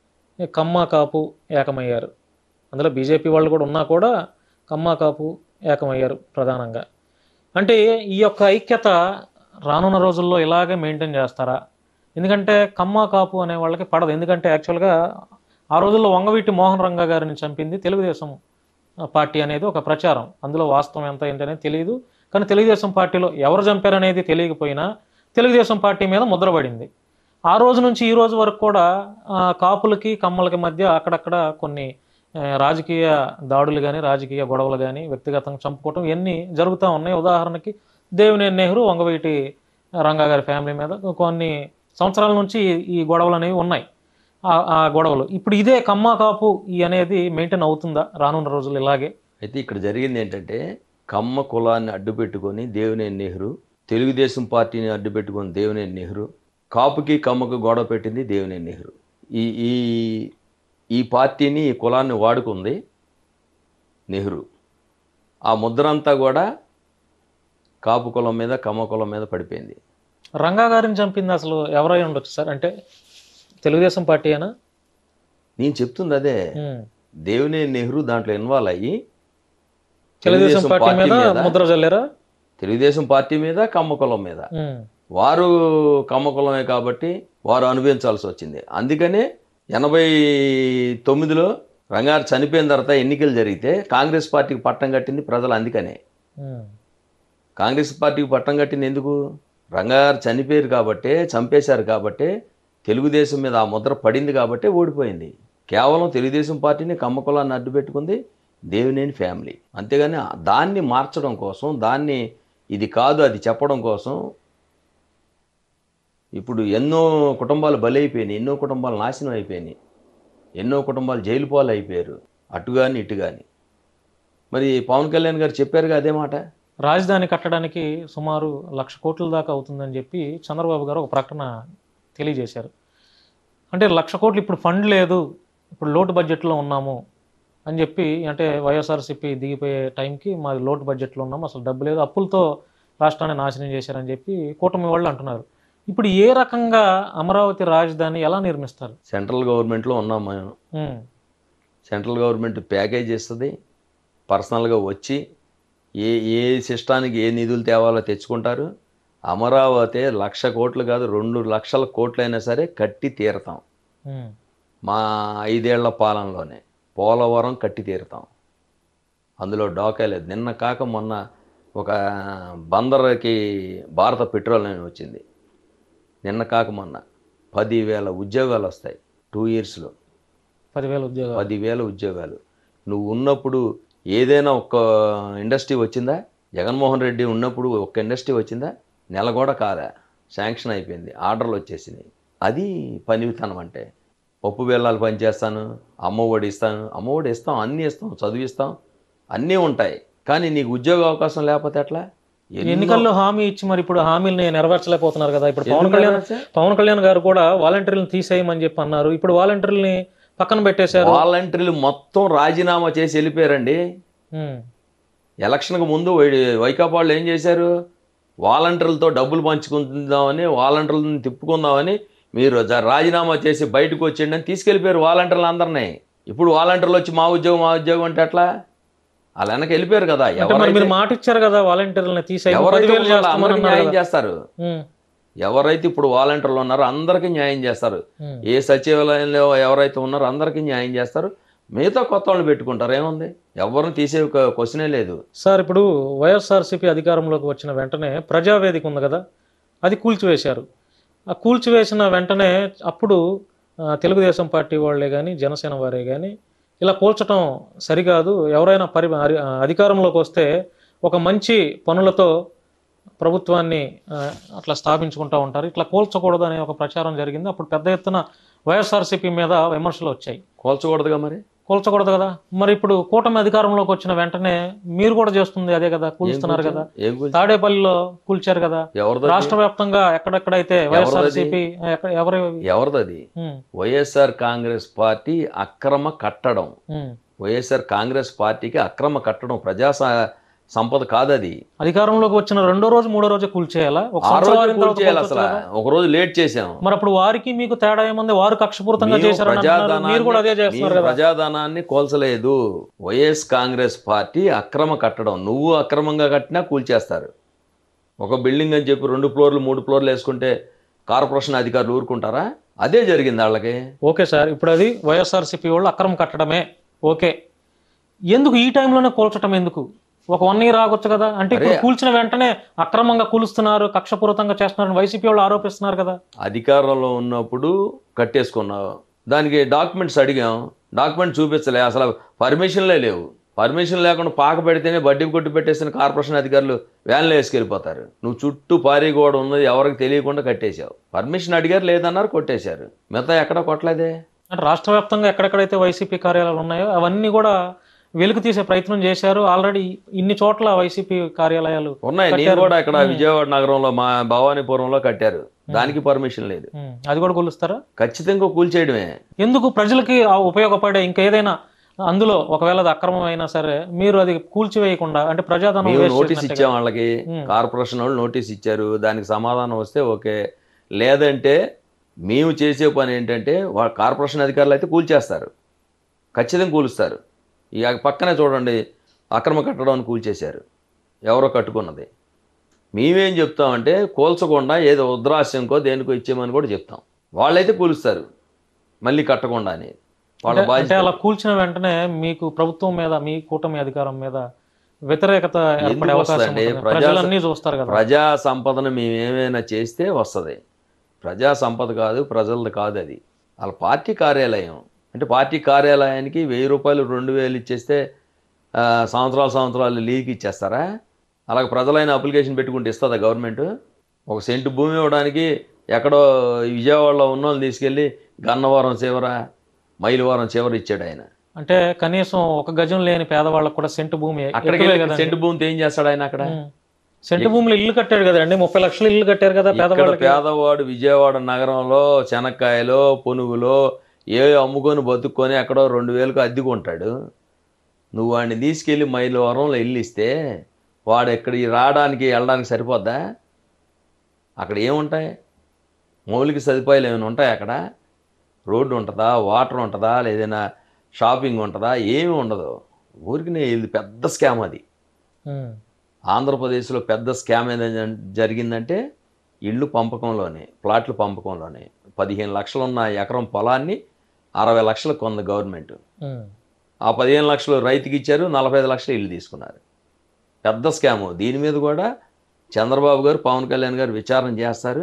Speaker 2: కమ్మ కాపు ఏకమయ్యారు అందులో బీజేపీ వాళ్ళు కూడా ఉన్నా కూడా కమ్మ కాపు ఏకమయ్యారు ప్రధానంగా అంటే ఈ యొక్క ఐక్యత రానున్న రోజుల్లో ఇలాగే మెయింటైన్ చేస్తారా ఎందుకంటే కమ్మ కాపు అనే వాళ్ళకి పడదు ఎందుకంటే యాక్చువల్గా ఆ రోజుల్లో వంగవీటి మోహన్ రంగా గారిని చంపింది తెలుగుదేశం పార్టీ అనేది ఒక ప్రచారం అందులో వాస్తవం ఎంత ఏంటనేది తెలియదు కానీ తెలుగుదేశం పార్టీలో ఎవరు చంపారనేది తెలియకపోయినా తెలుగుదేశం పార్టీ మీద ముద్రపడింది ఆ రోజు నుంచి ఈ రోజు వరకు కూడా ఆ, కాపులకి కమ్మలకి మధ్య అక్కడక్కడ కొన్ని ఆ, రాజకీయ దాడులు కానీ రాజకీయ గొడవలు కానీ వ్యక్తిగతంగా చంపుకోవటం ఇవన్నీ జరుగుతూ ఉన్నాయి ఉదాహరణకి దేవినేని నెహ్రూ వంగవీటి రంగా గారి ఫ్యామిలీ మీద కొన్ని సంవత్సరాల నుంచి ఈ- ఈ గొడవలు అనేవి ఉన్నాయి ఆ- ఆ గొడవలు ఇప్పుడు ఇదే కమ్మ కాపు ఈ అనేది మెయింటైన్ అవుతుందా రానున్న రోజులు ఇలాగే
Speaker 3: అయితే ఇక్కడ జరిగింది ఏంటంటే కమ్మ కులాన్ని అడ్డు పెట్టుకొని దేవినేని నెహ్రూ తెలుగుదేశం పార్టీని అడ్డు పెట్టుకొని దేవినేని నెహ్రూ కాపుకి కమ్మకు గొడవ పెట్టింది దేవినేని నెహ్రూ ఈ ఈ ఈ పార్టీని ఈ కులాన్ని వాడుకుంది నెహ్రూ ఆ ముద్ర అంతా కూడా కాపు కులం మీద కమ్మ కులం మీద పడిపోయింది
Speaker 2: రంగా గారిని చంపింది అసలు ఎవరై ఉండొచ్చు సార్ అంటే తెలుగుదేశం పార్టీ అయినా
Speaker 3: నేను చెప్తుంది అదే దేవినేని నెహ్రూ దాంట్లో ఇన్వాల్వ్ అయ్యి
Speaker 2: తెలుగుదేశం పార్టీ మీద ముద్ర చల్లారా
Speaker 3: తెలుగుదేశం పార్టీ మీద కమ్మ కులం మీద
Speaker 2: ఉమ్,
Speaker 3: వారు కమ్మకులమే కాబట్టి వారు అనుభవించాల్సి వచ్చింది అందుకనే ఎనభై తొమ్మిదిలో రంగారు చనిపోయిన తర్వాత ఎన్నికలు జరిగితే కాంగ్రెస్ పార్టీకి పట్టం కట్టింది ప్రజలు అందుకనే
Speaker 2: ఉమ్,
Speaker 3: కాంగ్రెస్ పార్టీకి పట్టం కట్టింది ఎందుకు రంగారు చనిపోయారు కాబట్టే చంపేశారు కాబట్టే తెలుగుదేశం మీద ఆ ముద్ర పడింది కాబట్టే ఓడిపోయింది కేవలం తెలుగుదేశం పార్టీని కమ్మకులాన్ని అడ్డు పెట్టుకుంది దేవినేని ఫ్యామిలీ అంతేగాని దాన్ని మార్చడం కోసం దాన్ని ఇది కాదు అది చెప్పడం కోసం ఇప్పుడు ఎన్నో కుటుంబాలు బలైపోయినాయి ఎన్నో కుటుంబాలు నాశనం అయిపోయినాయి ఎన్నో కుటుంబాలు జైలు పాలు అయిపోయారు అటు కానీ ఇటు కానీ మరి పవన్ కళ్యాణ్ గారు చెప్పారుగా అదే మాట
Speaker 2: రాజధాని కట్టడానికి సుమారు లక్ష కోట్ల దాకా అవుతుందని చెప్పి చంద్రబాబు గారు ఒక ప్రకటన తెలియజేశారు అంటే లక్ష కోట్లు ఇప్పుడు ఫండ్ లేదు ఇప్పుడు లోటు బడ్జెట్లో ఉన్నాము అని చెప్పి అంటే వైఎస్ఆర్సీపీ దిగిపోయే టైంకి మాది లోటు బడ్జెట్లో ఉన్నాము అసలు డబ్బు లేదు అప్పులతో రాష్ట్రాన్ని నాశనం చేశారని చెప్పి కూటమి వాళ్ళు అంటున్నారు ఇప్పుడు ఏ రకంగా అమరావతి రాజధాని ఎలా నిర్మిస్తారు
Speaker 3: సెంట్రల్ గవర్నమెంట్లో ఉన్నాం మేము
Speaker 2: ఉమ్,
Speaker 3: సెంట్రల్ గవర్నమెంట్ ప్యాకేజ్ ఇస్తుంది పర్సనల్గా వచ్చి ఏ ఏ సిస్టానికి ఏ నిధులు తేవాలో తెచ్చుకుంటారు అమరావతి లక్ష కోట్లు కాదు రెండు లక్షల కోట్లైనా సరే కట్టి తీరతాం
Speaker 2: ఉమ్,
Speaker 3: మా ఐదేళ్ల పాలనలోనే పోలవరం కట్టి తీరుతాం అందులో డోకా లేదు నిన్న కాక మొన్న ఒక బందర్కి భారత పెట్రోలియం వచ్చింది నిన్న కాక మొన్న పదివేల ఉద్యోగాలు వస్తాయి టూ ఇయర్స్లో
Speaker 2: పదివేల ఉద్యోగాలు
Speaker 3: పదివేల ఉద్యోగాలు నువ్వు ఉన్నప్పుడు ఏదైనా ఒక్క ఇండస్ట్రీ వచ్చిందా జగన్మోహన్ రెడ్డి ఉన్నప్పుడు ఒక్క ఇండస్ట్రీ వచ్చిందా నెల కూడా కాదా శాంక్షన్ అయిపోయింది ఆర్డర్లు వచ్చేసినాయి అది పనివితనం అంటే పప్పు బెల్లాలు పనిచేస్తాను అమ్మఒడి ఇస్తాను అమ్మఒడి ఇస్తాం అన్నీ ఇస్తాం చదివిస్తాం అన్నీ ఉంటాయి కానీ నీకు ఉద్యోగ అవకాశం లేకపోతే ఎట్లా ఎన్నో-
Speaker 2: ఎన్నికల్లో హామీ ఇచ్చి మరి ఇప్పుడు హామీని నెరవేర్చలేకపోతున్నారు కదా ఇప్పుడు పవన్
Speaker 3: ఎందుకు
Speaker 2: కళ్యాణ్
Speaker 3: నెరవేర్చా?
Speaker 2: పవన్ కళ్యాణ్ గారు కూడా వాలంటీర్లను తీసేయమని చెప్పి అన్నారు ఇప్పుడు వాలంటీర్లని పక్కన పెట్టేశారు
Speaker 3: వాలంటీర్లు మొత్తం రాజీనామా చేసి వెళ్ళిపోయారండి
Speaker 2: ఉమ్,
Speaker 3: ఎలక్షన్కి ముందు వై- వైకాపా వాళ్ళు ఏం చేశారు వాలంటీర్లతో డబ్బులు పంచుకుందామని వాలంటీర్లను తిప్పుకుందామని మీరు జ- రాజీనామా చేసి బయటకు వచ్చేయండి అని తీసుకెళ్ళిపోయారు వాలంటీర్లు అందరినీ ఇప్పుడు వాలంటీర్లు వచ్చి మా ఉద్యోగం మా ఉద్యోగం అంటే ఎట్లా అలా వెనక వెళ్ళిపోయారు కదా
Speaker 2: అంటే మరి
Speaker 3: ఎవరైతే
Speaker 2: మీరు మాట ఇచ్చారు కదా వాలంటీర్లని తీసేయి
Speaker 3: ఎవరైతే
Speaker 2: పదివేలు
Speaker 3: ఉన్నారో
Speaker 2: చేస్తామని
Speaker 3: అందరికీ
Speaker 2: అన్నారు
Speaker 3: న్యాయం
Speaker 2: కదా.
Speaker 3: చేస్తారు
Speaker 2: ఉమ్,
Speaker 3: ఎవరైతే ఇప్పుడు వాలంటీర్లు ఉన్నారో అందరికీ న్యాయం చేస్తారు
Speaker 2: ఉమ్.
Speaker 3: ఏ సచివాలయంలో ఎవరైతే ఉన్నారో అందరికీ న్యాయం చేస్తారు మిగతా కొత్త వాళ్ళు పెట్టుకుంటారు ఏముంది ఎవరిని తీసే క్వశ్చనే లేదు
Speaker 2: సార్ ఇప్పుడు వైఎస్ఆర్సీపీ అధికారంలోకి వచ్చిన వెంటనే ప్రజావేదిక ఉంది కదా అది కూల్చివేశారు ఆ కూల్చివేసిన వెంటనే అప్పుడు ఆ, తెలుగుదేశం పార్టీ వాళ్ళే కానీ జనసేన వారే కానీ ఇలా కూల్చటం సరికాదు ఎవరైనా పరి అరి- ఆ, అధికారంలోకి వస్తే ఒక మంచి పనులతో ప్రభుత్వాన్ని ఆ, అట్లా స్థాపించుకుంటూ ఉంటారు ఇట్లా కూల్చకూడదు అనే ఒక ప్రచారం జరిగింది అప్పుడు పెద్ద ఎత్తున వైఎస్ఆర్సీపీ మీద విమర్శలు వచ్చాయి
Speaker 3: కోల్చకూడదుగా మరి
Speaker 2: కూల్చకూడదు కదా మరి ఇప్పుడు కూటమి అధికారంలోకి వచ్చిన వెంటనే మీరు కూడా చేస్తుంది అదే కదా కూల్స్తున్నారు కదా
Speaker 3: ఏం కూల్చ-
Speaker 2: తాడేపల్లిలో కూల్చారు కదా
Speaker 3: ఎవరిది
Speaker 2: రాష్ట్ర వ్యాప్తంగా ఎక్కడెక్కడైతే వైఎస్ఆర్సీపీ ఎక్కడ- ఎవరు
Speaker 3: ఎవరిది
Speaker 2: ఉమ్,
Speaker 3: వైఎస్ఆర్ కాంగ్రెస్ పార్టీ అక్రమ కట్టడం
Speaker 2: ఉమ్.
Speaker 3: వైఎస్ఆర్ కాంగ్రెస్ పార్టీకి అక్రమ కట్టడం ప్రజా స- సంపద కాదది
Speaker 2: అధికారంలోకి వచ్చిన రెండో రోజు మూడో రోజు కూల్చేయాలా ఒక
Speaker 3: ఆ
Speaker 2: సంవత్సరం
Speaker 3: రోజు
Speaker 2: వారిన తర్వాత
Speaker 3: కూల్చేయాలి అసలు
Speaker 2: కూల్చొచ్చు కదా?
Speaker 3: ఒక రోజు లేట్ చేసాం
Speaker 2: మరి అప్పుడు వారికి మీకు తేడా ఏముంది వారు కక్షపూరితంగా
Speaker 3: మేము
Speaker 2: చేశారని అంటున్నారు. మీరు కూడా అదే
Speaker 3: ప్రజాధనాన్ని
Speaker 2: చేస్తున్నారు
Speaker 3: మేము
Speaker 2: కదా
Speaker 3: ప్రజాధనాన్ని కోల్చలేదు వైఎస్ కాంగ్రెస్ పార్టీ అక్రమ కట్టడం నువ్వు అక్రమంగా కట్టినా కూల్చేస్తారు ఒక బిల్డింగ్ అని చెప్పి రెండు ఫ్లోర్లు మూడు ఫ్లోర్లు వేసుకుంటే కార్పొరేషన్ అధికారులు ఊరుకుంటారా అదే జరిగింది వాళ్ళకి
Speaker 2: ఓకే సార్ ఇప్పుడు అది వైఎస్ఆర్సీపీ వాళ్ళు అక్రమం కట్టడమే ఓకే ఎందుకు ఈ టైంలోనే కూల్చటం ఎందుకు ఒక వన్ ఇయర్ ఆగొచ్చు కదా అంటే ఇప్పుడు కూల్చిన వెంటనే అక్రమంగా కూలుస్తున్నారు కక్షపూరితంగా చేస్తున్నారని వైసీపీ వాళ్ళు ఆరోపిస్తున్నారు కదా
Speaker 3: అధికారంలో ఉన్నప్పుడు కట్టేసుకున్నావు దానికి డాక్యుమెంట్స్ అడిగాం డాక్యుమెంట్ చూపించలే అసలు పర్మిషన్లే లేవు పర్మిషన్ లేకుండా పాక పెడితేనే బడ్డీ కొట్టి పెట్టేసిన కార్పొరేషన్ అధికారులు వ్యాన్లో వేసుకెళ్ళిపోతారు నువ్వు చుట్టూ పారీ గోడ ఉన్నది ఎవరికి తెలియకుండా కట్టేశావు పర్మిషన్ అడిగారు లేదన్నారు కొట్టేశారు మిగతా ఎక్కడ కొట్టలేదే
Speaker 2: అంటే రాష్ట్ర వ్యాప్తంగా ఎక్కడెక్కడైతే వైసీపీ కార్యాలయాలు ఉన్నాయో అవన్నీ కూడా వెలుగు తీసే ప్రయత్నం చేశారు ఆల్రెడీ ఇన్ని చోట్ల వైసీపీ కార్యాలయాలు
Speaker 3: ఉన్నాయి నేను కూడా ఇక్కడ విజయవాడ నగరంలో మా భవానీపురంలో కట్టారు దానికి పర్మిషన్ లేదు
Speaker 2: ఉమ్, అది కూడా కూలుస్తారా
Speaker 3: ఖచ్చితంగా కూల్చేయడమే
Speaker 2: ఎందుకు ప్రజలకి ఆ ఉపయోగపడే ఇంకేదైనా అందులో ఒకవేళ అది అక్రమం అయినా సరే మీరు అది కూల్చివేయకుండా అంటే ప్రజాధనం
Speaker 3: మేము
Speaker 2: waste
Speaker 3: నోటీస్
Speaker 2: చేసినట్టుగా.
Speaker 3: ఇచ్చాం వాళ్ళకి కార్పొరేషన్ వాళ్ళు నోటీస్ ఇచ్చారు దానికి సమాధానం వస్తే ఓకే లేదంటే మేము చేసే పని ఏంటంటే వాళ్ళ కార్పొరేషన్ అధికారులు అయితే కూల్చేస్తారు ఖచ్చితంగా కూలుస్తారు ఇక పక్కనే చూడండి అక్రమ కట్టడాన్ని కూల్చేశారు ఎవరో కట్టుకున్నది మేమేం చెప్తామంటే కూల్చకుండా ఏదో ఉద్రాస్యంకో దేనికో ఇచ్చేమని కూడా చెప్తాం వాళ్ళైతే కూలుస్తారు మళ్ళీ కట్టకుండా అని వాళ్ళ
Speaker 2: అంటే- అంటే
Speaker 3: బాధ్యత
Speaker 2: అలా కూల్చిన వెంటనే మీకు ప్రభుత్వం మీద మీ కూటమి అధికారం మీద వ్యతిరేకత ఏర్పడే
Speaker 3: ఎందుకు
Speaker 2: అవకాశం
Speaker 3: వస్తుందండి?
Speaker 2: ఉంటుంది.
Speaker 3: ప్రజా-
Speaker 2: ప్రజలన్నీ చూస్తారు కదా
Speaker 3: ప్రజా సంపదను మేము ఏమైనా చేస్తే వస్తుంది ప్రజా సంపద కాదు ప్రజలది కాదు అది వాళ్ళ పార్టీ కార్యాలయం అంటే పార్టీ కార్యాలయానికి వెయ్యి రూపాయలు రెండు వేలు ఇచ్చేస్తే ఆ, సంవత్సరాలు సంవత్సరాలు లీక్ ఇచ్చేస్తారా అలాగే ప్రజలైన అప్లికేషన్ పెట్టుకుంటే ఇస్తుందా గవర్నమెంట్ ఒక సెంటు భూమి ఇవ్వడానికి ఎక్కడో విజయవాడలో ఉన్న వాళ్ళని తీసుకెళ్ళి గన్నవరం చివర మైలవరం చివర ఇచ్చాడు ఆయన
Speaker 2: అంటే కనీసం ఒక గజం లేని పేదవాళ్ళకు కూడా సెంటు భూమి
Speaker 3: అక్కడికి
Speaker 2: ఎక్కువే
Speaker 3: వెళ్ళి
Speaker 2: కదండి.
Speaker 3: సెంటు భూమితో ఏం చేస్తాడు ఆయన అక్కడ
Speaker 2: ఉమ్. సెంటు భూములు ఇల్లు కట్టాడు కదండి ముప్పై లక్షలు ఇల్లు కట్టారు కదా
Speaker 3: ఇక్కడ
Speaker 2: పేదవాళ్ళకి
Speaker 3: పేదవాడు విజయవాడ నగరంలో శనక్కాయలో పునుగులో ఏ అమ్ముకొని బతుక్కొని ఎక్కడో రెండు వేలకు అద్దెకుంటాడు నువ్వు వాడిని తీసుకెళ్ళి మైలవరంలో ఇల్లు ఇస్తే వాడు ఇక్కడికి రావడానికి వెళ్ళడానికి సరిపోద్దా అక్కడ ఏముంటాయి మౌలిక సదుపాయాలు ఏమైనా ఉంటాయి అక్కడ రోడ్డు ఉంటుందా వాటర్ ఉంటుందా లేదైనా షాపింగ్ ఉంటుందా ఏమీ ఉండదు ఊరికి ఇది పెద్ద స్కామ్ అది
Speaker 2: ఉమ్.
Speaker 3: ఆంధ్రప్రదేశ్లో పెద్ద స్కామ్ ఏదైనా జరిగిందంటే ఇళ్ళు పంపకంలోనే ప్లాట్లు పంపకంలోనే పదిహేను లక్షలు ఉన్న ఎకరం పొలాన్ని అరవై లక్షలు కొంది గవర్నమెంట్
Speaker 2: ఉమ్.
Speaker 3: ఆ పదిహేను లక్షలు రైతుకి ఇచ్చారు నలభై ఐదు లక్షలు ఇల్లు తీసుకున్నారు పెద్ద స్కాము దీని మీద కూడా చంద్రబాబు గారు పవన్ కళ్యాణ్ గారు విచారణ చేస్తారు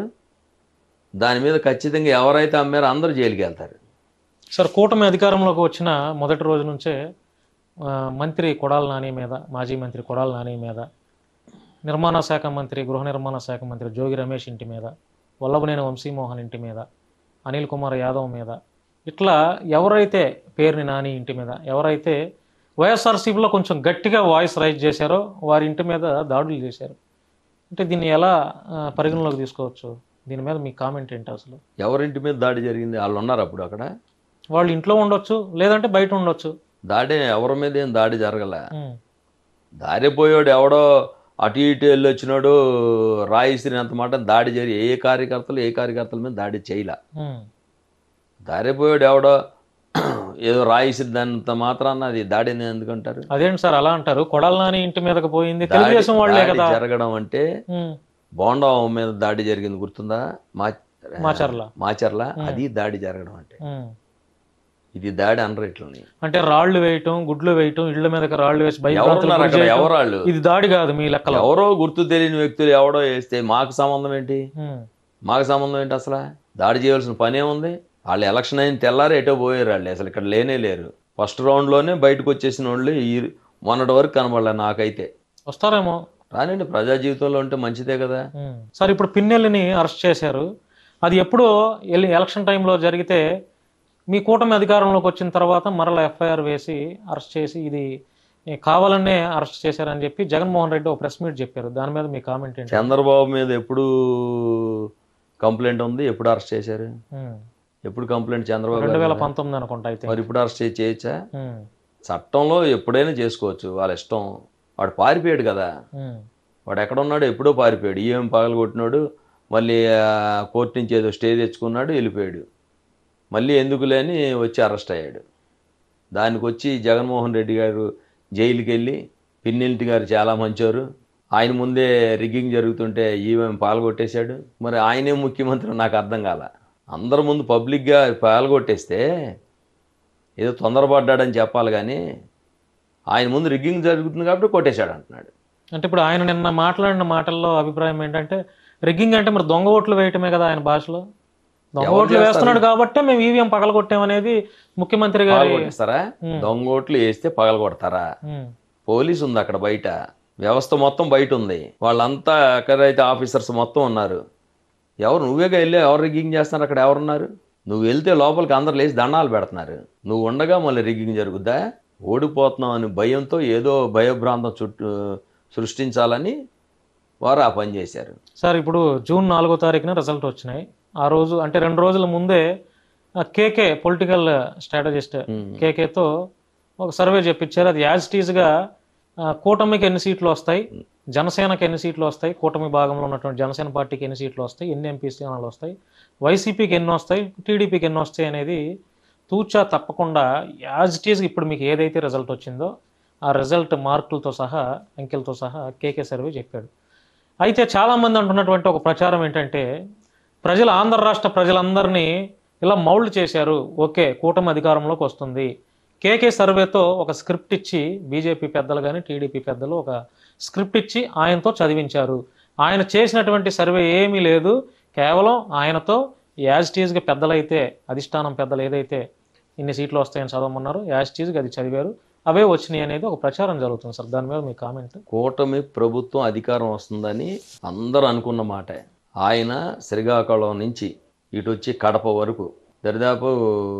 Speaker 3: దాని మీద ఖచ్చితంగా ఎవరైతే అమ్మారో అందరూ జైలుకి వెళ్తారు
Speaker 2: సార్ కూటమి అధికారంలోకి వచ్చిన మొదటి రోజు నుంచే ఆ, మంత్రి కొడాల నాని మీద మాజీ మంత్రి కొడాల నాని మీద నిర్మాణ శాఖ మంత్రి గృహ నిర్మాణ శాఖ మంత్రి జోగి రమేష్ ఇంటి మీద వల్లభనేని వంశీమోహన్ ఇంటి మీద అనిల్ కుమార్ యాదవ్ మీద ఇట్లా ఎవరైతే పేరుని నాని ఇంటి మీద ఎవరైతే వైఎస్ఆర్సీపీలో కొంచెం గట్టిగా వాయిస్ రైజ్ చేశారో వారి ఇంటి మీద దాడులు చేశారు అంటే దీన్ని ఎలా ఆ, పరిగణలోకి తీసుకోవచ్చు దీని మీద మీ కామెంట్ ఏంటి అసలు
Speaker 3: ఎవరింటి మీద దాడి జరిగింది వాళ్ళు ఉన్నారు అప్పుడు అక్కడ
Speaker 2: వాళ్ళు ఇంట్లో ఉండొచ్చు లేదంటే బయట ఉండొచ్చు
Speaker 3: దాడి ఎవరి మీద ఏం దాడి జరగలే
Speaker 2: ఉమ్,
Speaker 3: దారిపోయాడు ఎవడో అటు ఇటు వెళ్ళి వచ్చినాడు రాయిసినంత మాట దాడి జరిగి ఏ కార్యకర్తలు ఏ కార్యకర్తల మీద దాడి చేయలే
Speaker 2: ఉమ్,
Speaker 3: దారిపోయాడు ఎవడో ఏదో రాయిసిద్దంత మాత్రాన అది దాడిని ఎందుకంటారు
Speaker 2: అదేంటి సార్ అలా అంటారు కొడాల నాని ఇంటి మీదకి పోయింది
Speaker 3: దాడి-
Speaker 2: తెలుగుదేశం వాళ్ళే
Speaker 3: దాడి
Speaker 2: కదా
Speaker 3: జరగడం అంటే
Speaker 2: ఉమ్,
Speaker 3: బోండా మీద దాడి జరిగింది గుర్తుందా మా
Speaker 2: మాచర్ల
Speaker 3: మాచర్ల అది దాడి జరగడం అంటే
Speaker 2: ఉమ్.
Speaker 3: ఇది దాడి అనరు ఇట్లని
Speaker 2: అంటే రాళ్లు వేయటం గుడ్లు వేయటం ఇళ్ల మీదకి రాళ్లు వేసి
Speaker 3: ఎవరున్నారు
Speaker 2: భయభ్రాంతులకు
Speaker 3: అక్కడ
Speaker 2: గురి చేయటం.
Speaker 3: ఎవరాళ్ళు
Speaker 2: ఇది దాడి కాదు మీ లెక్కలో
Speaker 3: ఎవరో గుర్తు తెలియని వ్యక్తులు ఎవడో వేస్తే మాకు సంబంధం ఏంటి
Speaker 2: ఉమ్,
Speaker 3: మాకు సంబంధం ఏంటి అసలు దాడి చేయవలసిన పనే ఉంది వాళ్ళు ఎలక్షన్ అయిన తెల్లారి ఎటో పోయారు వాళ్ళు అసలు ఇక్కడ లేనే లేరు ఫస్ట్ రౌండ్లోనే బయటకు వచ్చేసిన వాళ్ళు ఈ మొన్నటి వరకు కనబడలే నాకైతే
Speaker 2: వస్తారేమో
Speaker 3: రానండి ప్రజా జీవితంలో ఉంటే మంచిదే కదా
Speaker 2: ఉమ్. సార్ ఇప్పుడు పిన్నెల్లిని అరెస్ట్ చేశారు అది ఎప్పుడో ఎల్- ఎలక్షన్ టైంలో జరిగితే మీ కూటమి అధికారంలోకి వచ్చిన తర్వాత మరలా ఎఫ్ఐఆర్ వేసి అరెస్ట్ చేసి ఇది ఏ, కావాలనే అరెస్ట్ చేశారని చెప్పి జగన్మోహన్ రెడ్డి ఒక ప్రెస్ మీట్ చెప్పారు దాని మీద మీ కామెంట్ ఏంటి
Speaker 3: చంద్రబాబు మీద ఎప్పుడు కంప్లైంట్ ఉంది ఎప్పుడు అరెస్ట్ చేశారు
Speaker 2: ఉమ్.
Speaker 3: ఎప్పుడు కంప్లైంట్ చంద్రబాబు
Speaker 2: రెండు
Speaker 3: గారి
Speaker 2: వేల
Speaker 3: మీద?
Speaker 2: పంతొమ్మిది అనుకుంటా అయితే
Speaker 3: మరి ఇప్పుడు అరెస్ట్ చేయ- చేయొచ్చా
Speaker 2: ఉమ్.
Speaker 3: చట్టంలో ఎప్పుడైనా చేసుకోవచ్చు వాళ్ళ ఇష్టం వాడు పారిపోయాడు కదా
Speaker 2: ఉమ్.
Speaker 3: వాడు ఎక్కడ ఉన్నాడు ఎప్పుడో పారిపోయాడు ఈఎం పగలు కొట్టినాడు మళ్ళీ ఆ, కోర్టు నుంచి ఏదో స్టే తెచ్చుకున్నాడు వెళ్ళిపోయాడు మళ్ళీ ఎందుకు లేని వచ్చి అరెస్ట్ అయ్యాడు దానికి వచ్చి జగన్మోహన్ రెడ్డి గారు జైలుకి వెళ్ళి పిన్నెల్టి గారు చాలా మంచోరు ఆయన ముందే రిగ్గింగ్ జరుగుతుంటే ఈవెం పాల్గొట్టేశాడు మరి ఆయనే ముఖ్యమంత్రి నాకు అర్థం కాల అందరి ముందు పబ్లిక్గా పాల్గొట్టేస్తే ఏదో తొందరపడ్డాడని చెప్పాలి కానీ ఆయన ముందు రిగ్గింగ్ జరుగుతుంది కాబట్టి కొట్టేశాడు అంటున్నాడు
Speaker 2: అంటే ఇప్పుడు ఆయన నిన్న మాట్లాడిన మాటల్లో అభిప్రాయం ఏంటంటే రిగ్గింగ్ అంటే మరి దొంగ ఓట్లు వేయటమే కదా ఆయన భాషలో దొంగ
Speaker 3: ఎవరు
Speaker 2: ఓట్లు
Speaker 3: చేస్తారు?
Speaker 2: వేస్తున్నాడు కాబట్టి మేము ఈవీఎం పగలగొట్టామనేది ముఖ్యమంత్రి గారి
Speaker 3: పగలగొట్టేస్తారా దొంగోట్లు వేస్తే పగలగొడతారా
Speaker 2: ఉమ్.
Speaker 3: పోలీసు ఉంది అక్కడ బయట వ్యవస్థ మొత్తం బయట ఉంది వాళ్ళంతా ఎక్కడైతే ఆఫీసర్స్ మొత్తం ఉన్నారు ఎవరు నువ్వేగా వెళ్ళి ఎవరు రిగ్గింగ్ చేస్తున్నారు అక్కడ ఎవరున్నారు నువ్వు వెళ్తే లోపలికి అందరు లేచి దండాలు పెడుతున్నారు నువ్వు ఉండగా మళ్ళీ రిగ్గింగ్ జరుగుద్దా ఓడిపోతున్నావు అని భయంతో ఏదో భయభ్రాంతం చుట్టూ సృష్టించాలని వారు ఆ పని చేశారు
Speaker 2: సార్ ఇప్పుడు జూన్ నాలుగో తారీఖున రిజల్ట్ వచ్చినాయి ఆ రోజు అంటే రెండు రోజుల ముందే కేకే పొలిటికల్ స్ట్రాటజిస్ట్ కేకేతో ఒక సర్వే చెప్పించారు అది యాజ్ టీజ్గా కూటమికి ఎన్ని సీట్లు వస్తాయి జనసేనకి ఎన్ని సీట్లు వస్తాయి కూటమి భాగంలో ఉన్నటువంటి జనసేన పార్టీకి ఎన్ని సీట్లు వస్తాయి ఎన్ని ఎంపీ స్థానాలు వస్తాయి వైసీపీకి ఎన్ని వస్తాయి టీడీపీకి ఎన్ని వస్తాయి అనేది తూచా తప్పకుండా యాజ్ టీజ్గా ఇప్పుడు మీకు ఏదైతే రిజల్ట్ వచ్చిందో ఆ రిజల్ట్ మార్కులతో సహా అంకెలతో సహా కేకే సర్వే చెప్పాడు అయితే చాలామంది అంటున్నటువంటి ఒక ప్రచారం ఏంటంటే ప్రజలు ఆంధ్ర రాష్ట్ర ప్రజలందరినీ ఇలా మౌల్డ్ చేశారు ఓకే కూటమి అధికారంలోకి వస్తుంది కేకే సర్వేతో ఒక స్క్రిప్ట్ ఇచ్చి బీజేపీ పెద్దలు కానీ టీడీపీ పెద్దలు ఒక స్క్రిప్ట్ ఇచ్చి ఆయనతో చదివించారు ఆయన చేసినటువంటి సర్వే ఏమీ లేదు కేవలం ఆయనతో యాజ్ టీజ్గా పెద్దలైతే అధిష్టానం పెద్దలు ఏదైతే ఇన్ని సీట్లు వస్తాయని చదవమన్నారు యాజ్ టీజ్గా అది చదివారు అవే వచ్చినాయి అనేది ఒక ప్రచారం జరుగుతుంది సార్ దాని మీద మీ కామెంట్
Speaker 3: కూటమి ప్రభుత్వం అధికారం వస్తుందని అందరూ అనుకున్న మాటే ఆయన శ్రీకాకుళం నుంచి ఇటు వచ్చి కడప వరకు దరిదాపు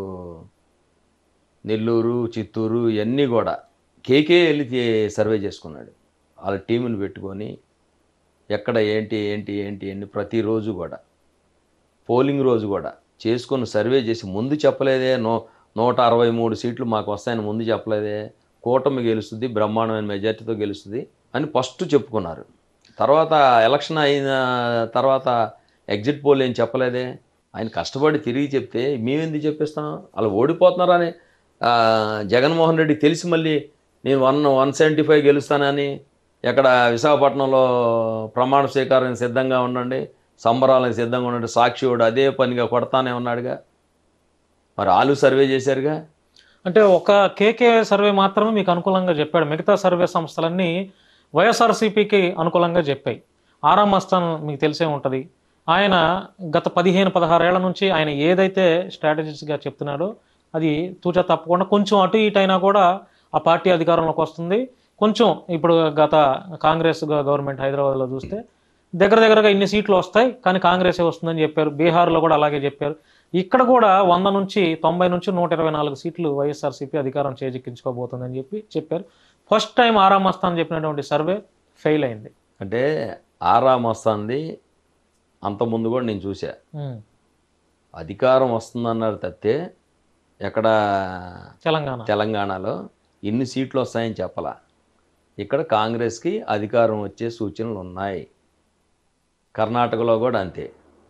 Speaker 3: నెల్లూరు చిత్తూరు ఇవన్నీ కూడా కేకే వెళ్ళి చే- సర్వే చేసుకున్నాడు వాళ్ళ టీముని పెట్టుకొని ఎక్కడ ఏంటి ఏంటి ఏంటి ఏంటి ప్రతిరోజు కూడా పోలింగ్ రోజు కూడా చేసుకొని సర్వే చేసి ముందు చెప్పలేదే నూ నూట అరవై మూడు సీట్లు మాకు వస్తాయని ముందు చెప్పలేదే కూటమి గెలుస్తుంది బ్రహ్మాండమైన మెజార్టీతో గెలుస్తుంది అని ఫస్ట్ చెప్పుకున్నారు తర్వాత ఎలక్షన్ అయిన తర్వాత ఎగ్జిట్ పోల్ ఏం చెప్పలేదే ఆయన కష్టపడి తిరిగి చెప్తే మేమెందుకు చెప్పిస్తాం అలా ఓడిపోతున్నారని ఆ, జగన్మోహన్ రెడ్డి తెలిసి మళ్ళీ నేను వన్ వన్ సెవెంటీ ఫైవ్ గెలుస్తానని ఎక్కడ విశాఖపట్నంలో ప్రమాణ స్వీకారం సిద్ధంగా ఉండండి సంబరాలకు సిద్ధంగా ఉండండి సాక్షివాడు అదే పనిగా కొడతానే ఉన్నాడుగా మరి ఆలు సర్వే చేశారుగా
Speaker 2: అంటే ఒక కేకే సర్వే మాత్రమే మీకు అనుకూలంగా చెప్పాడు మిగతా సర్వే సంస్థలన్నీ వైఎస్ఆర్సీపీకి అనుకూలంగా చెప్పాయి ఆరామ్ మస్తాన్ మీకు తెలిసే ఉంటుంది ఆయన గత పదిహేను పదహారేళ్ల నుంచి ఆయన ఏదైతే స్ట్రాటజీస్గా చెప్తున్నాడో అది తూచా తప్పకుండా కొంచెం అటు ఇటు అయినా కూడా ఆ పార్టీ అధికారంలోకి వస్తుంది కొంచెం ఇప్పుడు గత కాంగ్రెస్ గ- గవర్నమెంట్ హైదరాబాద్లో చూస్తే దగ్గర దగ్గరగా ఇన్ని సీట్లు వస్తాయి కానీ కాంగ్రెసే వస్తుందని చెప్పారు బీహార్లో కూడా అలాగే చెప్పారు ఇక్కడ కూడా వంద నుంచి తొంభై నుంచి నూట ఇరవై నాలుగు సీట్లు వైఎస్ఆర్సీపీ అధికారం చేజిక్కించుకోబోతుందని చెప్పి చెప్పారు ఫస్ట్ టైం ఆరామ్ మస్తాన్ చెప్పినటువంటి సర్వే ఫెయిల్ అయింది
Speaker 3: అంటే ఆరా మస్తాంది అంతకుముందు కూడా నేను చూసా
Speaker 2: ఉమ్,
Speaker 3: అధికారం వస్తుందన్నారు తప్పితే ఎక్కడ
Speaker 2: తెలంగాణ
Speaker 3: తెలంగాణలో ఇన్ని సీట్లు వస్తాయని చెప్పలా ఇక్కడ కాంగ్రెస్కి అధికారం వచ్చే సూచనలు ఉన్నాయి కర్ణాటకలో కూడా అంతే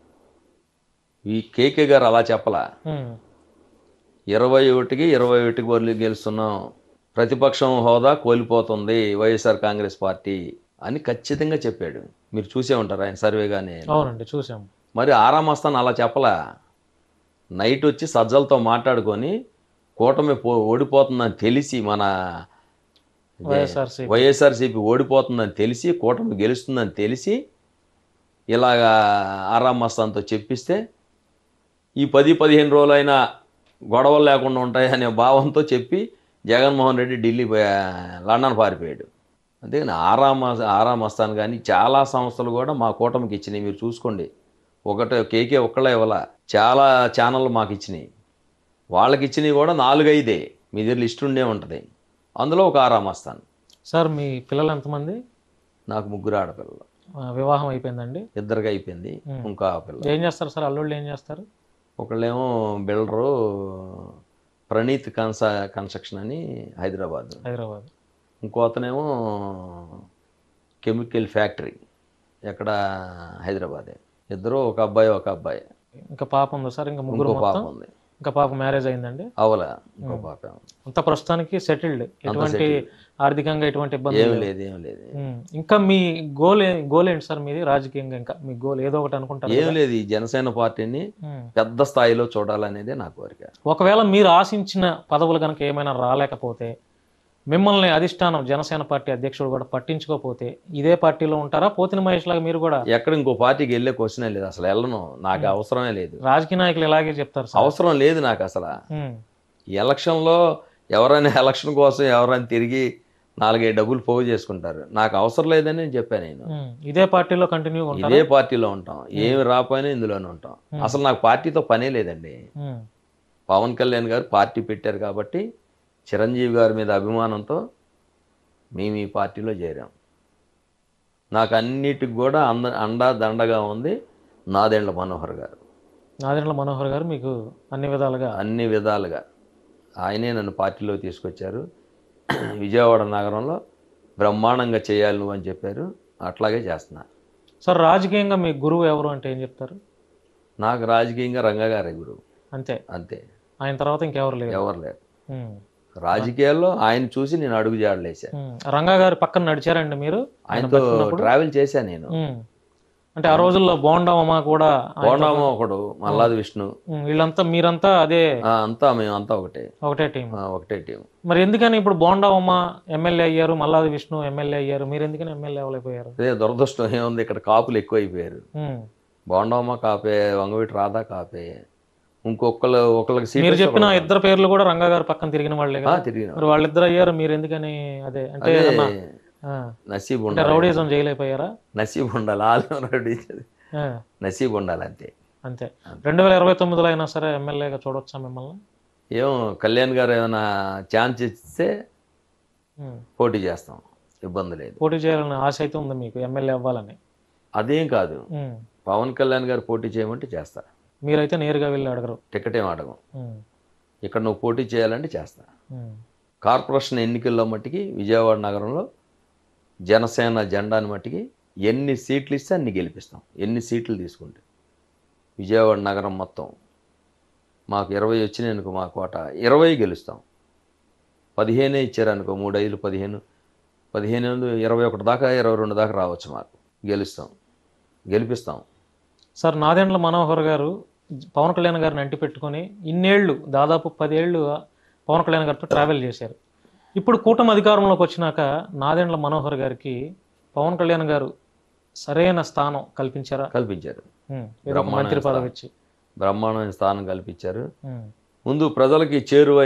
Speaker 3: ఈ కేకే గారు అలా చెప్పలా
Speaker 2: ఉమ్,
Speaker 3: ఇరవై ఒకటికి ఇరవై ఒకటికి వదిలి గెలుస్తున్నాం ప్రతిపక్షం హోదా కోల్పోతుంది వైఎస్ఆర్ కాంగ్రెస్ పార్టీ అని ఖచ్చితంగా చెప్పాడు మీరు చూసే ఉంటారు ఆయన సర్వేగానే
Speaker 2: అవునండి చూసాం
Speaker 3: మరి ఆరామస్తాను అలా చెప్పలా నైట్ వచ్చి సజ్జలతో మాట్లాడుకొని కూటమి పో ఓడిపోతుందని తెలిసి మన
Speaker 2: వైఎస్ఆర్సీపీ.
Speaker 3: వైఎస్ఆర్సీపీ ఓడిపోతుందని తెలిసి కూటమి గెలుస్తుందని తెలిసి ఇలాగా ఆరామస్తాన్తో చెప్పిస్తే ఈ పది పదిహేను రోజులైనా గొడవలు లేకుండా ఉంటాయి అనే భావంతో చెప్పి జగన్మోహన్ రెడ్డి ఢిల్లీ పోయా- లండన్ పారిపోయాడు అంతేగాని ఆరామ ఆరామస్తాన్ కానీ చాలా సంస్థలు కూడా మా కూటమికి ఇచ్చినాయి మీరు చూసుకోండి ఒకటే కేకే ఒక్కళ్ళే ఇవ్వాల చాలా ఛానళ్ళు మాకు ఇచ్చినాయి వాళ్ళకి ఇచ్చినవి కూడా నాలుగైదే మీ దగ్గర లిస్ట్ ఉండే ఉంటుంది అందులో ఒక ఆరామస్తాన్
Speaker 2: సార్ మీ పిల్లలు ఎంతమంది
Speaker 3: నాకు ముగ్గురు ఆడపిల్లలు
Speaker 2: ఆ, వివాహం అయిపోయిందండి
Speaker 3: ఇద్దరికి అయిపోయింది ఇంకో ఆ పిల్ల
Speaker 2: ఏం చేస్తారు సార్ అల్లుళ్ళు ఏం చేస్తారు
Speaker 3: ఒకళ్ళేమో బిల్డరు ప్రణీత్ కన్స కన్స్ట్రక్షన్ అని హైదరాబాద్
Speaker 2: హైదరాబాద్
Speaker 3: ఇంకో అతనేమో కెమికల్ ఫ్యాక్టరీ ఎక్కడ హైదరాబాదే ఇద్దరు ఒక అబ్బాయి ఒక అబ్బాయి
Speaker 2: ఇంకా పాప ఉందా సార్ ఇంకా ముగ్గురు
Speaker 3: ఇంకో పాప
Speaker 2: మొత్తం
Speaker 3: ఉంది
Speaker 2: ఇంకా పాప మ్యారేజ్ అయిందండి
Speaker 3: అవల ఇంకో పాప
Speaker 2: అంత ప్రస్తుతానికి సెటిల్డ్ ఎటువంటి ఆర్థికంగా ఎటువంటి ఇబ్బంది
Speaker 3: ఏం లేదు ఏం లేదు
Speaker 2: ఇంకా మీ గోల్ ఏ- గోల్ ఏంటి సార్ మీది రాజకీయంగా ఇంకా మీ గోల్ ఏదో ఒకటి అనుకుంటారు
Speaker 3: ఏం లేదు ఈ జనసేన పార్టీని
Speaker 2: ఉమ్.
Speaker 3: పెద్ద స్థాయిలో చూడాలనేదే నా కోరిక
Speaker 2: ఒకవేళ మీరు ఆశించిన పదవులు కనుక ఏమైనా రాలేకపోతే మిమ్మల్ని అధిష్టానం జనసేన పార్టీ అధ్యక్షుడు కూడా పట్టించుకోకపోతే ఇదే పార్టీలో ఉంటారా పోతిన మహేష్ లాగా మీరు కూడా
Speaker 3: ఎక్కడ ఇంకో పార్టీకి వెళ్ళే క్వశ్చనే లేదు అసలు వెళ్ళను నాకు అవసరమే లేదు
Speaker 2: రాజకీయ నాయకులు ఇలాగే చెప్తారు సార్
Speaker 3: అవసరం లేదు నాకు అసలు
Speaker 2: ఉమ్.
Speaker 3: ఈ ఎలక్షన్లో ఎవరైనా ఎలక్షన్ కోసం ఎవరైనా తిరిగి నాలుగైదు డబ్బులు పోగు చేసుకుంటారు నాకు అవసరం లేదని నేను చెప్పాను నేను
Speaker 2: ఉమ్. ఇదే పార్టీలో కంటిన్యూ ఉంటారు
Speaker 3: ఇదే పార్టీలో ఉంటాం ఏమి రాపోయినా ఇందులోనే ఉంటాం అసలు నాకు పార్టీతో పనే లేదండి
Speaker 2: ఉమ్.
Speaker 3: పవన్ కళ్యాణ్ గారు పార్టీ పెట్టారు కాబట్టి చిరంజీవి గారి మీద అభిమానంతో మేము ఈ పార్టీలో చేరాం నాకు అన్నిటికి కూడా అంద అండా దండగా ఉంది నాదెండ్ల మనోహర్ గారు
Speaker 2: నాదెండ్ల మనోహర్ గారు మీకు అన్ని విధాలుగా
Speaker 3: అన్ని విధాలుగా ఆయనే నన్ను పార్టీలో తీసుకొచ్చారు విజయవాడ నగరంలో బ్రహ్మాండంగా చేయాలి నువ్వు అని చెప్పారు అట్లాగే చేస్తున్నా
Speaker 2: సార్ రాజకీయంగా మీ గురువు ఎవరు అంటే ఏం చెప్తారు
Speaker 3: నాకు రాజకీయంగా రంగగారే గురువు
Speaker 2: అంతే
Speaker 3: అంతే
Speaker 2: ఆయన తర్వాత ఇంకెవరు లేరు
Speaker 3: ఎవరు లేరు
Speaker 2: ఉమ్.
Speaker 3: రాజకీయాల్లో ఆయన చూసి నేను అడుగు జాడలేసా
Speaker 2: ఉమ్. రంగా గారి పక్కన నడిచారండి మీరు ఆయన
Speaker 3: ఆయనతో
Speaker 2: బతికున్నప్పుడు?
Speaker 3: ట్రావెల్ చేశా నేను
Speaker 2: ఉమ్. అంటే ఆ రోజుల్లో బోండమ్మ కూడా ఆయన-
Speaker 3: కోండామ ఒకడు మల్లాది విష్ణు
Speaker 2: ఉమ్, వీళ్ళంతా మీరంతా అదే
Speaker 3: ఆ, అంతా మేము అంతా ఒకటే
Speaker 2: ఒకటే టీం
Speaker 3: ఆ, ఒకటే టీం
Speaker 2: మరి ఎందుకని ఇప్పుడు బోండమ్మ ఎమ్మెల్యే అయ్యారు మల్లాది విష్ణు ఎమ్మెల్యే అయ్యారు మీరు ఎందుకని ఎమ్మెల్యే అవ్వలేకపోయారు
Speaker 3: అదే దురదృష్టం ఏముంది ఇక్కడ కాపులు ఎక్కువైపోయారు
Speaker 2: ఉమ్.
Speaker 3: బోండమ్మ కాపే వంగవీటి రాధా కాపే ఇంకొకళ్ళు ఒకళ్ళకి సీట్
Speaker 2: మీరు చెప్పిన ఇద్దరు పేర్లు కూడా రంగా గారి పక్కన తిరిగిన వాళ్ళే కదా
Speaker 3: తిరిగిన
Speaker 2: మరి వాళ్ళిద్దరు అయ్యారు మీరు ఎందుకని అదే అంటే
Speaker 3: అదే
Speaker 2: ఏదన్నా, ఆ,
Speaker 3: నసీబ్
Speaker 2: అంటే
Speaker 3: ఉండాలి
Speaker 2: రౌడీజం చేయలేకపోయారా
Speaker 3: నసీబ్ ఉండాలి ఆలు రెడీ
Speaker 2: ఆ,
Speaker 3: నసీబ్ ఉండాలి అంతే
Speaker 2: అంతే రెండు వేల ఇరవై తొమ్మిదిలో అయినా సరే ఎమ్మెల్యేగా చూడొచ్చా మిమ్మల్ని
Speaker 3: ఏం కళ్యాణ్ గారు ఏమైనా ఛాన్స్ ఇస్తే
Speaker 2: ఉమ్.
Speaker 3: పోటీ చేస్తాం ఇబ్బంది లేదు
Speaker 2: పోటీ చేయాలని ఆశ అయితే ఉంది మీకు ఎమ్మెల్యే అవ్వాలని
Speaker 3: అదేం కాదు
Speaker 2: ఉమ్.
Speaker 3: పవన్ కళ్యాణ్ గారు పోటీ చేయమంటే చేస్తా
Speaker 2: మీరైతే నేరుగా వెళ్ళి అడగరు
Speaker 3: టికెట్ ఏం అడగం
Speaker 2: ఉమ్.
Speaker 3: ఇక్కడ నువ్వు పోటీ చేయాలంటే చేస్తా
Speaker 2: ఉమ్.
Speaker 3: కార్పొరేషన్ ఎన్నికల్లో మట్టికి విజయవాడ నగరంలో జనసేన జెండాని మట్టికి ఎన్ని సీట్లు ఇస్తే అన్ని గెలిపిస్తాం ఎన్ని సీట్లు తీసుకుంటే విజయవాడ నగరం మొత్తం మాకు ఇరవై వచ్చినాయి అనుకో మా కోట ఇరవై గెలుస్తాం పదిహేనే ఇచ్చారనుకో మూడు ఐదులు పదిహేను పదిహేను ఇరవై ఒకటి దాకా ఇరవై రెండు దాకా రావచ్చు మాకు గెలుస్తాం గెలిపిస్తాం
Speaker 2: సార్ నాదెండ్ల మనోహర్ గారు పవన్ కళ్యాణ్ గారిని అంటి పెట్టుకొని ఇన్నేళ్ళు దాదాపు పదేళ్ళు పవన్ కళ్యాణ్ గారితో ట్రావెల్ చేశారు ఇప్పుడు కూటమి అధికారంలోకి వచ్చినాక నాదెండ్ల మనోహర్ గారికి పవన్ కళ్యాణ్ గారు సరైన స్థానం కల్పించారా
Speaker 3: కల్పించారు
Speaker 2: ఉమ్, ఏదో ఒక మంత్రి పదవి ఇచ్చి
Speaker 3: బ్రహ్మాండమైన స్థానం కల్పించారు
Speaker 2: ఉమ్,
Speaker 3: ముందు ప్రజలకి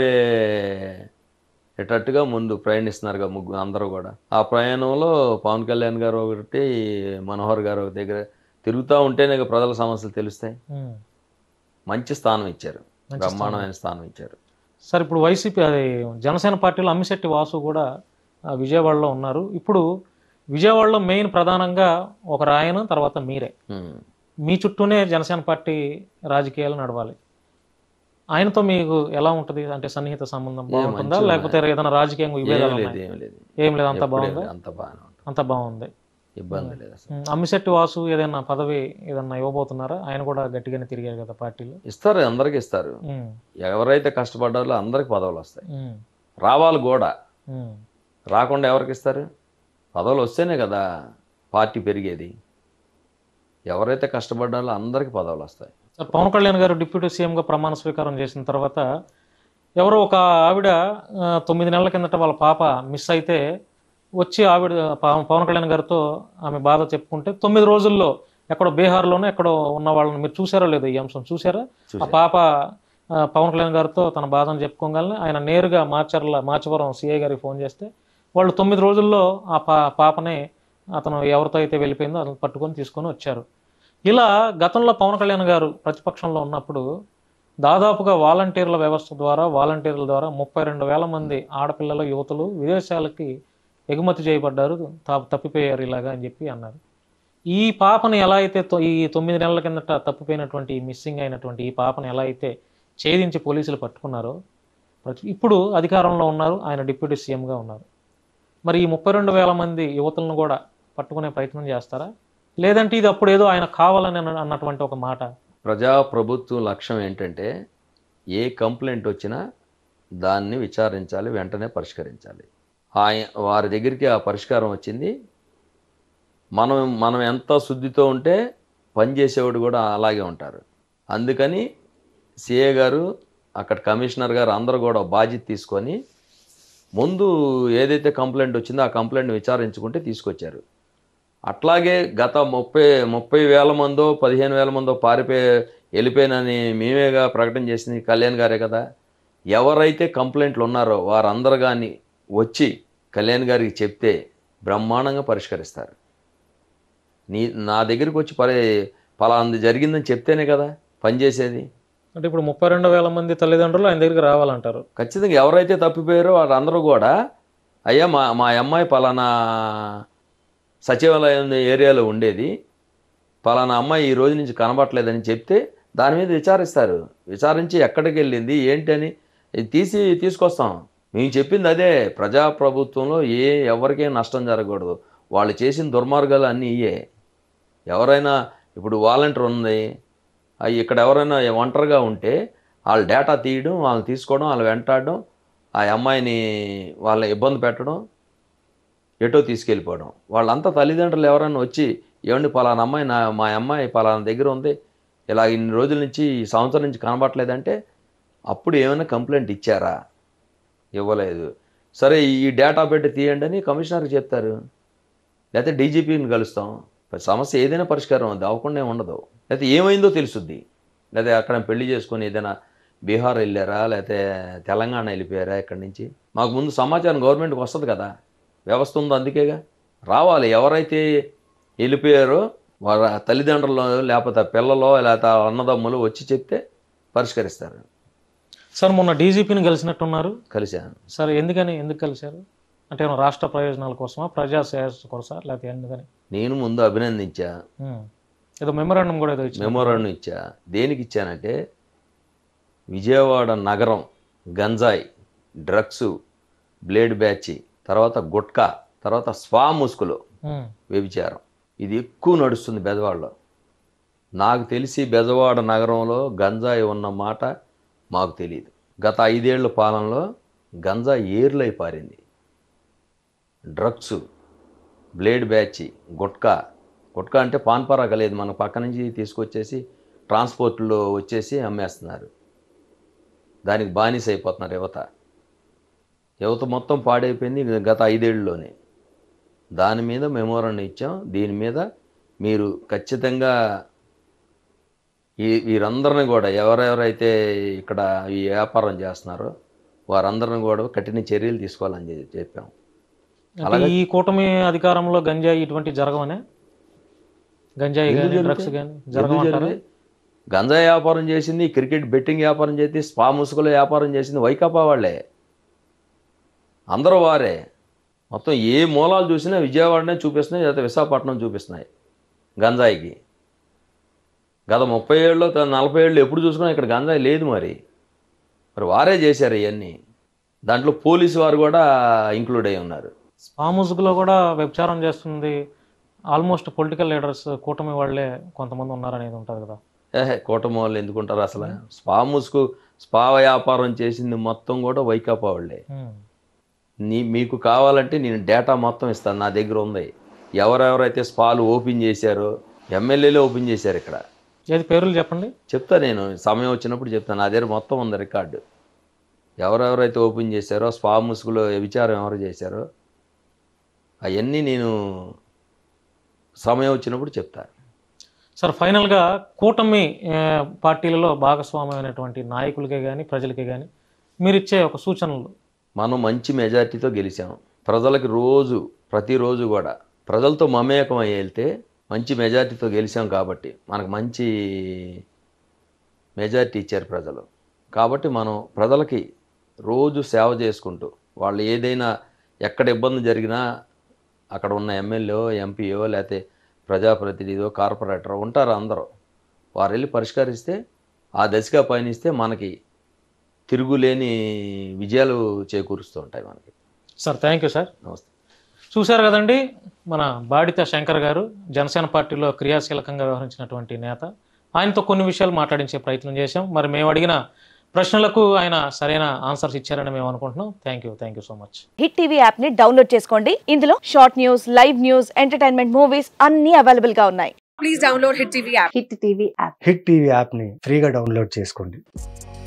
Speaker 3: చేరువయ్యేటట్టుగా ముందు ప్రయాణిస్తున్నారుగా ముగ్గురు అందరూ కూడా ఆ ప్రయాణంలో పవన్ కళ్యాణ్ గారు ఒకటి మనోహర్ గారు ఒక దగ్గర తిరుగుతూ ఉంటేనే ఇక ప్రజల సమస్యలు తెలుస్తాయి
Speaker 2: ఉమ్.
Speaker 3: మంచి స్థానం ఇచ్చారు బ్రహ్మాండమైన స్థానం ఇచ్చారు
Speaker 2: సార్ ఇప్పుడు వైసీపీ అది జనసేన పార్టీలో అమ్మిశెట్టి వాసు కూడా ఆ, విజయవాడలో ఉన్నారు ఇప్పుడు విజయవాడలో మెయిన్ ప్రధానంగా ఒక రాయన తర్వాత మీరే
Speaker 3: ఉమ్.
Speaker 2: మీ చుట్టూనే జనసేన పార్టీ రాజకీయాలు నడవాలి ఆయనతో మీకు ఎలా ఉంటుంది అంటే సన్నిహిత సంబంధం బాగుంటుందా
Speaker 3: మంచిగా
Speaker 2: లేకపోతే ఏదైనా రాజకీయంగా
Speaker 3: ఏం
Speaker 2: విభేదాలు
Speaker 3: లేదు
Speaker 2: ఉన్నాయా?
Speaker 3: ఏం లేదు
Speaker 2: ఏం లేదు అంత
Speaker 3: ఎప్పుడూ ఏం
Speaker 2: బాగుందా
Speaker 3: లేదు, అంత బాగానే ఉంటుంది
Speaker 2: అంత బాగుంది
Speaker 3: ఇబ్బంది లేదు అసలు
Speaker 2: ఉమ్, అమ్మిశెట్టి వాసు ఏదైనా పదవి ఏదన్నా ఇవ్వబోతున్నారా ఆయన కూడా గట్టిగానే తిరిగారు కదా పార్టీలో
Speaker 3: ఇస్తారు అందరికి ఇస్తారు
Speaker 2: ఉమ్,
Speaker 3: ఎవరైతే కష్టపడ్డారో అందరికి పదవులు వస్తాయి
Speaker 2: ఉమ్,
Speaker 3: రావాలి కూడా
Speaker 2: ఉమ్.
Speaker 3: రాకుండా ఎవరికి ఇస్తారు పదవులు వస్తేనే కదా పార్టీ పెరిగేది ఎవరైతే కష్టపడ్డారో అందరికి పదవులు వస్తాయి
Speaker 2: సార్ పవన్ కళ్యాణ్ గారు డిప్యూటీ సీఎంగా ప్రమాణ స్వీకారం చేసిన తర్వాత ఎవరో ఒక ఆవిడ ఆ, తొమ్మిది నెలల కిందట వాళ్ళ పాప మిస్ అయితే వచ్చి ఆవిడ పవ- పవన్ కళ్యాణ్ గారితో ఆమె బాధ చెప్పుకుంటే తొమ్మిది రోజుల్లో ఎక్కడో బీహార్లోనే ఎక్కడో ఉన్న వాళ్ళని మీరు చూసారో లేదో ఈ అంశం చూసారా ఆ పాప ఆ, పవన్ కళ్యాణ్ గారితో తన బాధను చెప్పుకోగలని ఆయన నేరుగా మార్చర్ల మార్చవరం సిఐ గారికి ఫోన్ చేస్తే వాళ్ళు తొమ్మిది రోజుల్లో ఆ పా పాపని అతను ఎవరితో అయితే వెళ్ళిపోయిందో అతను పట్టుకొని తీసుకొని వచ్చారు ఇలా గతంలో పవన్ కళ్యాణ్ గారు ప్రతిపక్షంలో ఉన్నప్పుడు దాదాపుగా వాలంటీర్ల వ్యవస్థ ద్వారా వాలంటీర్ల ద్వారా ముప్పై రెండు వేల మంది ఆడపిల్లలు యువతులు విదేశాలకి ఎగుమతి చేయబడ్డారు తా- తప్పిపోయారు ఇలాగా అని చెప్పి అన్నారు ఈ పాపను ఎలా అయితే తొ- ఈ తొమ్మిది నెలల కిందట తప్పిపోయినటువంటి మిస్సింగ్ అయినటువంటి ఈ పాపను ఎలా అయితే ఛేదించి పోలీసులు పట్టుకున్నారో ప్రతి- ఇప్పుడు అధికారంలో ఉన్నారు ఆయన డిప్యూటీ సీఎంగా ఉన్నారు మరి ఈ ముప్పై రెండు వేల మంది యువతులను కూడా పట్టుకునే ప్రయత్నం చేస్తారా లేదంటే ఇది అప్పుడు ఏదో ఆయన కావాలని అన్న- అన్నటువంటి ఒక మాట
Speaker 3: ప్రజాప్రభుత్వం లక్ష్యం ఏంటంటే ఏ కంప్లైంట్ వచ్చినా దాన్ని విచారించాలి వెంటనే పరిష్కరించాలి ఆయ వారి దగ్గరికి ఆ పరిష్కారం వచ్చింది మనం మనం ఎంత శుద్ధితో ఉంటే పనిచేసేవాడు కూడా అలాగే ఉంటారు అందుకని సిఏ గారు అక్కడ కమిషనర్ గారు అందరూ కూడా బాధ్యత తీసుకొని ముందు ఏదైతే కంప్లైంట్ వచ్చిందో ఆ కంప్లైంట్ విచారించుకుంటే తీసుకొచ్చారు అట్లాగే గత ముప్పై ముప్పై వేల మందో పదిహేను వేల మందో పారిపోయి వెళ్ళిపోయినని మేమేగా ప్రకటన చేసింది కళ్యాణ్ గారే కదా ఎవరైతే కంప్లైంట్లు ఉన్నారో వారందరూ కానీ వచ్చి కళ్యాణ్ గారికి చెప్తే బ్రహ్మాండంగా పరిష్కరిస్తారు నీ నా దగ్గరికి వచ్చి పరి పలాంది జరిగిందని చెప్తేనే కదా పనిచేసేది
Speaker 2: అంటే ఇప్పుడు ముప్పై రెండు వేల మంది తల్లిదండ్రులు ఆయన దగ్గరికి రావాలంటారు
Speaker 3: ఖచ్చితంగా ఎవరైతే తప్పిపోయారో వాళ్ళందరూ కూడా అయ్యా మా మా అమ్మాయి పలానా సచివాలయం ఏరియాలో ఉండేది పలానా అమ్మాయి ఈ రోజు నుంచి కనబట్టలేదని చెప్తే దాని మీద విచారిస్తారు విచారించి ఎక్కడికి వెళ్ళింది ఏంటి అని ఇది తీసి తీసుకొస్తాం మేము చెప్పింది అదే ప్రజాప్రభుత్వంలో ఏ ఎవరికేం నష్టం జరగకూడదు వాళ్ళు చేసిన దుర్మార్గాలు అన్నీ ఇయే ఎవరైనా ఇప్పుడు వాలంటీర్ ఉంది అవి ఇక్కడ ఎవరైనా ఒంటరిగా ఉంటే వాళ్ళ డేటా తీయడం వాళ్ళని తీసుకోవడం వాళ్ళు వెంటాడడం ఆ అమ్మాయిని వాళ్ళని ఇబ్బంది పెట్టడం ఎటో తీసుకెళ్ళిపోవడం వాళ్ళంతా తల్లిదండ్రులు ఎవరైనా వచ్చి ఏమండి పలానా అమ్మాయి నా మా అమ్మాయి పలానా దగ్గర ఉంది ఇలా ఇన్ని రోజుల నుంచి ఈ సంవత్సరం నుంచి కనబట్టలేదంటే అప్పుడు ఏమైనా కంప్లైంట్ ఇచ్చారా ఇవ్వలేదు సరే ఈ డేటా పెట్టి తీయండి అని కమిషనర్కి చెప్తారు లేకపోతే డీజీపీని కలుస్తాం సమస్య ఏదైనా పరిష్కారం అది అవ్వకుండా ఉండదు లేకపోతే ఏమైందో తెలుసుద్ది లేదా అక్కడ పెళ్లి చేసుకొని ఏదైనా బీహార్ వెళ్ళారా లేకపోతే తెలంగాణ వెళ్ళిపోయారా ఇక్కడి నుంచి మాకు ముందు సమాచారం గవర్నమెంట్కి వస్తుంది కదా వ్యవస్థ ఉందో అందుకేగా రావాలి ఎవరైతే వెళ్ళిపోయారో వాళ్ళ తల్లిదండ్రులు లేకపోతే పిల్లలు లేకపోతే అన్నదమ్ములు వచ్చి చెప్తే పరిష్కరిస్తారు
Speaker 2: సార్ మొన్న డీజీపీని కలిసినట్టున్నారు
Speaker 3: కలిశాను
Speaker 2: సార్ ఎందుకని ఎందుకు కలిశారు అంటే ఏమన్నా రాష్ట్ర ప్రయోజనాల కోసమా ప్రజా శ్రేయస్సు కోసమా లేకపోతే ఎందుకని
Speaker 3: నేను ముందు అభినందించా
Speaker 2: ఉమ్. ఏదో మెమరాండం కూడా ఏదో ఇచ్చింది
Speaker 3: మెమోరాండం ఇచ్చా దేనికి ఇచ్చానంటే విజయవాడ నగరం గంజాయి డ్రగ్స్ బ్లేడ్ బ్యాచ్ తర్వాత గుట్కా తర్వాత స్వా ముసుగులు
Speaker 2: ఉమ్.
Speaker 3: వ్యభిచారం ఇది ఎక్కువ నడుస్తుంది బెజవాడలో నాకు తెలిసి బెజవాడ నగరంలో గంజాయి ఉన్న మాట మాకు తెలియదు గత ఐదేళ్ల పాలనలో గంజా ఏర్లై పారింది drugs blade batch gutka gutka అంటే పాన్పరాక లేదు మన పక్క నుంచి తీసుకొచ్చేసి ట్రాన్స్పోర్ట్లో వచ్చేసి అమ్మేస్తున్నారు దానికి బానిస అయిపోతున్నారు యువత యువత మొత్తం పాడైపోయింది గత ఐదేళ్లలోనే దాని మీద మెమోరాండం ఇచ్చాం దీని మీద మీరు ఖచ్చితంగా ఈ వీరందరిని కూడా ఎవరెవరైతే ఇక్కడ ఈ వ్యాపారం చేస్తున్నారో వారందరిని కూడా కఠిన చర్యలు తీసుకోవాలని చెప్పి చెప్పాం
Speaker 2: అంటే ఈ కూటమి అధికారంలో గంజాయి ఇటువంటి జరగవనే గంజాయి
Speaker 3: ఎందుకు
Speaker 2: కానీ
Speaker 3: జరుగుతాయి?
Speaker 2: డ్రగ్స్ కానీ
Speaker 3: ఎందుకు
Speaker 2: జరగమంటారా
Speaker 3: జరిగాయి? గంజాయి వ్యాపారం చేసింది క్రికెట్ బెట్టింగ్ వ్యాపారం చేసి స్పా ముసుగుల వ్యాపారం చేసింది వైకాపా వాళ్ళే అందరూ వారే మొత్తం ఏ మూలాలు చూసినా విజయవాడనే చూపిస్తున్నాయి లేదా విశాఖపట్నం చూపిస్తున్నాయి గంజాయికి గత ముప్పై ఏళ్ళు నలభై ఏళ్ళు ఎప్పుడు చూసుకున్నా ఇక్కడ గంజాయి లేదు మరి మరి వారే చేశారు ఇవన్నీ దాంట్లో పోలీసు వారు కూడా ఇంక్లూడ్ అయి ఉన్నారు
Speaker 2: స్పా ముసుగులో కూడా వ్యభిచారం చేస్తుంది ఆల్మోస్ట్ పొలిటికల్ లీడర్స్ కూటమి వాళ్ళే కొంతమంది ఉన్నారనేది ఉంటుంది కదా
Speaker 3: ఏహే కూటమి వాళ్ళు ఎందుకుంటారు అసలు స్పా ముసుగు స్పా వ్యాపారం చేసింది మొత్తం కూడా వైకాపా వాళ్ళే
Speaker 2: ఉమ్.
Speaker 3: నీ మీకు కావాలంటే నేను డేటా మొత్తం ఇస్తాను నా దగ్గర ఉంది ఎవరెవరైతే స్పాలు ఓపెన్ చేశారో ఎమ్మెల్యేలే ఓపెన్ చేశారు ఇక్కడ
Speaker 2: ఏది పేర్లు చెప్పండి
Speaker 3: చెప్తా నేను సమయం వచ్చినప్పుడు చెప్తాను నా దగ్గర మొత్తం ఉంది రికార్డు ఎవరెవరైతే ఓపెన్ చేశారో స్పా ముసుగులో విచారం ఎవరు చేశారో అవన్నీ నేను సమయం వచ్చినప్పుడు చెప్తాను
Speaker 2: సార్ ఫైనల్గా కూటమి ఆ, పార్టీలలో భాగస్వామ్యమైనటువంటి నాయకులకే కానీ ప్రజలకే కానీ మీరు ఇచ్చే ఒక సూచనలు
Speaker 3: మనం మంచి మెజార్టీతో గెలిచాం ప్రజలకి రోజు ప్రతిరోజు కూడా ప్రజలతో మమేకం అయ్యి వెళ్తే మంచి మెజార్టీతో గెలిచాం కాబట్టి మనకు మంచి మెజార్టీ ఇచ్చారు ప్రజలు కాబట్టి మనం ప్రజలకి రోజు సేవ చేసుకుంటూ వాళ్ళు ఏదైనా ఎక్కడ ఇబ్బంది జరిగినా అక్కడ ఉన్న ఎమ్మెల్యే ఎంపీయో లేకపోతే ప్రజాప్రతినిధో కార్పొరేటరో ఉంటారు అందరూ వారు వెళ్ళి పరిష్కరిస్తే ఆ దశగా పయనిస్తే మనకి తిరుగులేని విజయాలు చేకూరుస్తూ ఉంటాయి మనకి
Speaker 2: సార్ థ్యాంక్ యూ సార్
Speaker 3: నమస్తే
Speaker 2: చూశారు కదండి మన బాడిత శంకర్ గారు జనసేన పార్టీలో క్రియాశీలకంగా వ్యవహరించినటువంటి నేత ఆయనతో కొన్ని విషయాలు మాట్లాడించే ప్రయత్నం చేశాం మరి మేము అడిగిన ప్రశ్నలకు ఆయన సరైన ఆన్సర్స్ ఇచ్చారని మేము అనుకుంటున్నాం thank you thank you so much
Speaker 5: Hit TV app ని డౌన్లోడ్ చేసుకోండి ఇందులో short news live news entertainment movies అన్ని అవైలబుల్ గా ఉన్నాయి
Speaker 6: please download Hit TV app.
Speaker 5: Hit TV app
Speaker 7: Hit TV యాప్ని ఫ్రీగా డౌన్లోడ్ చేసుకోండి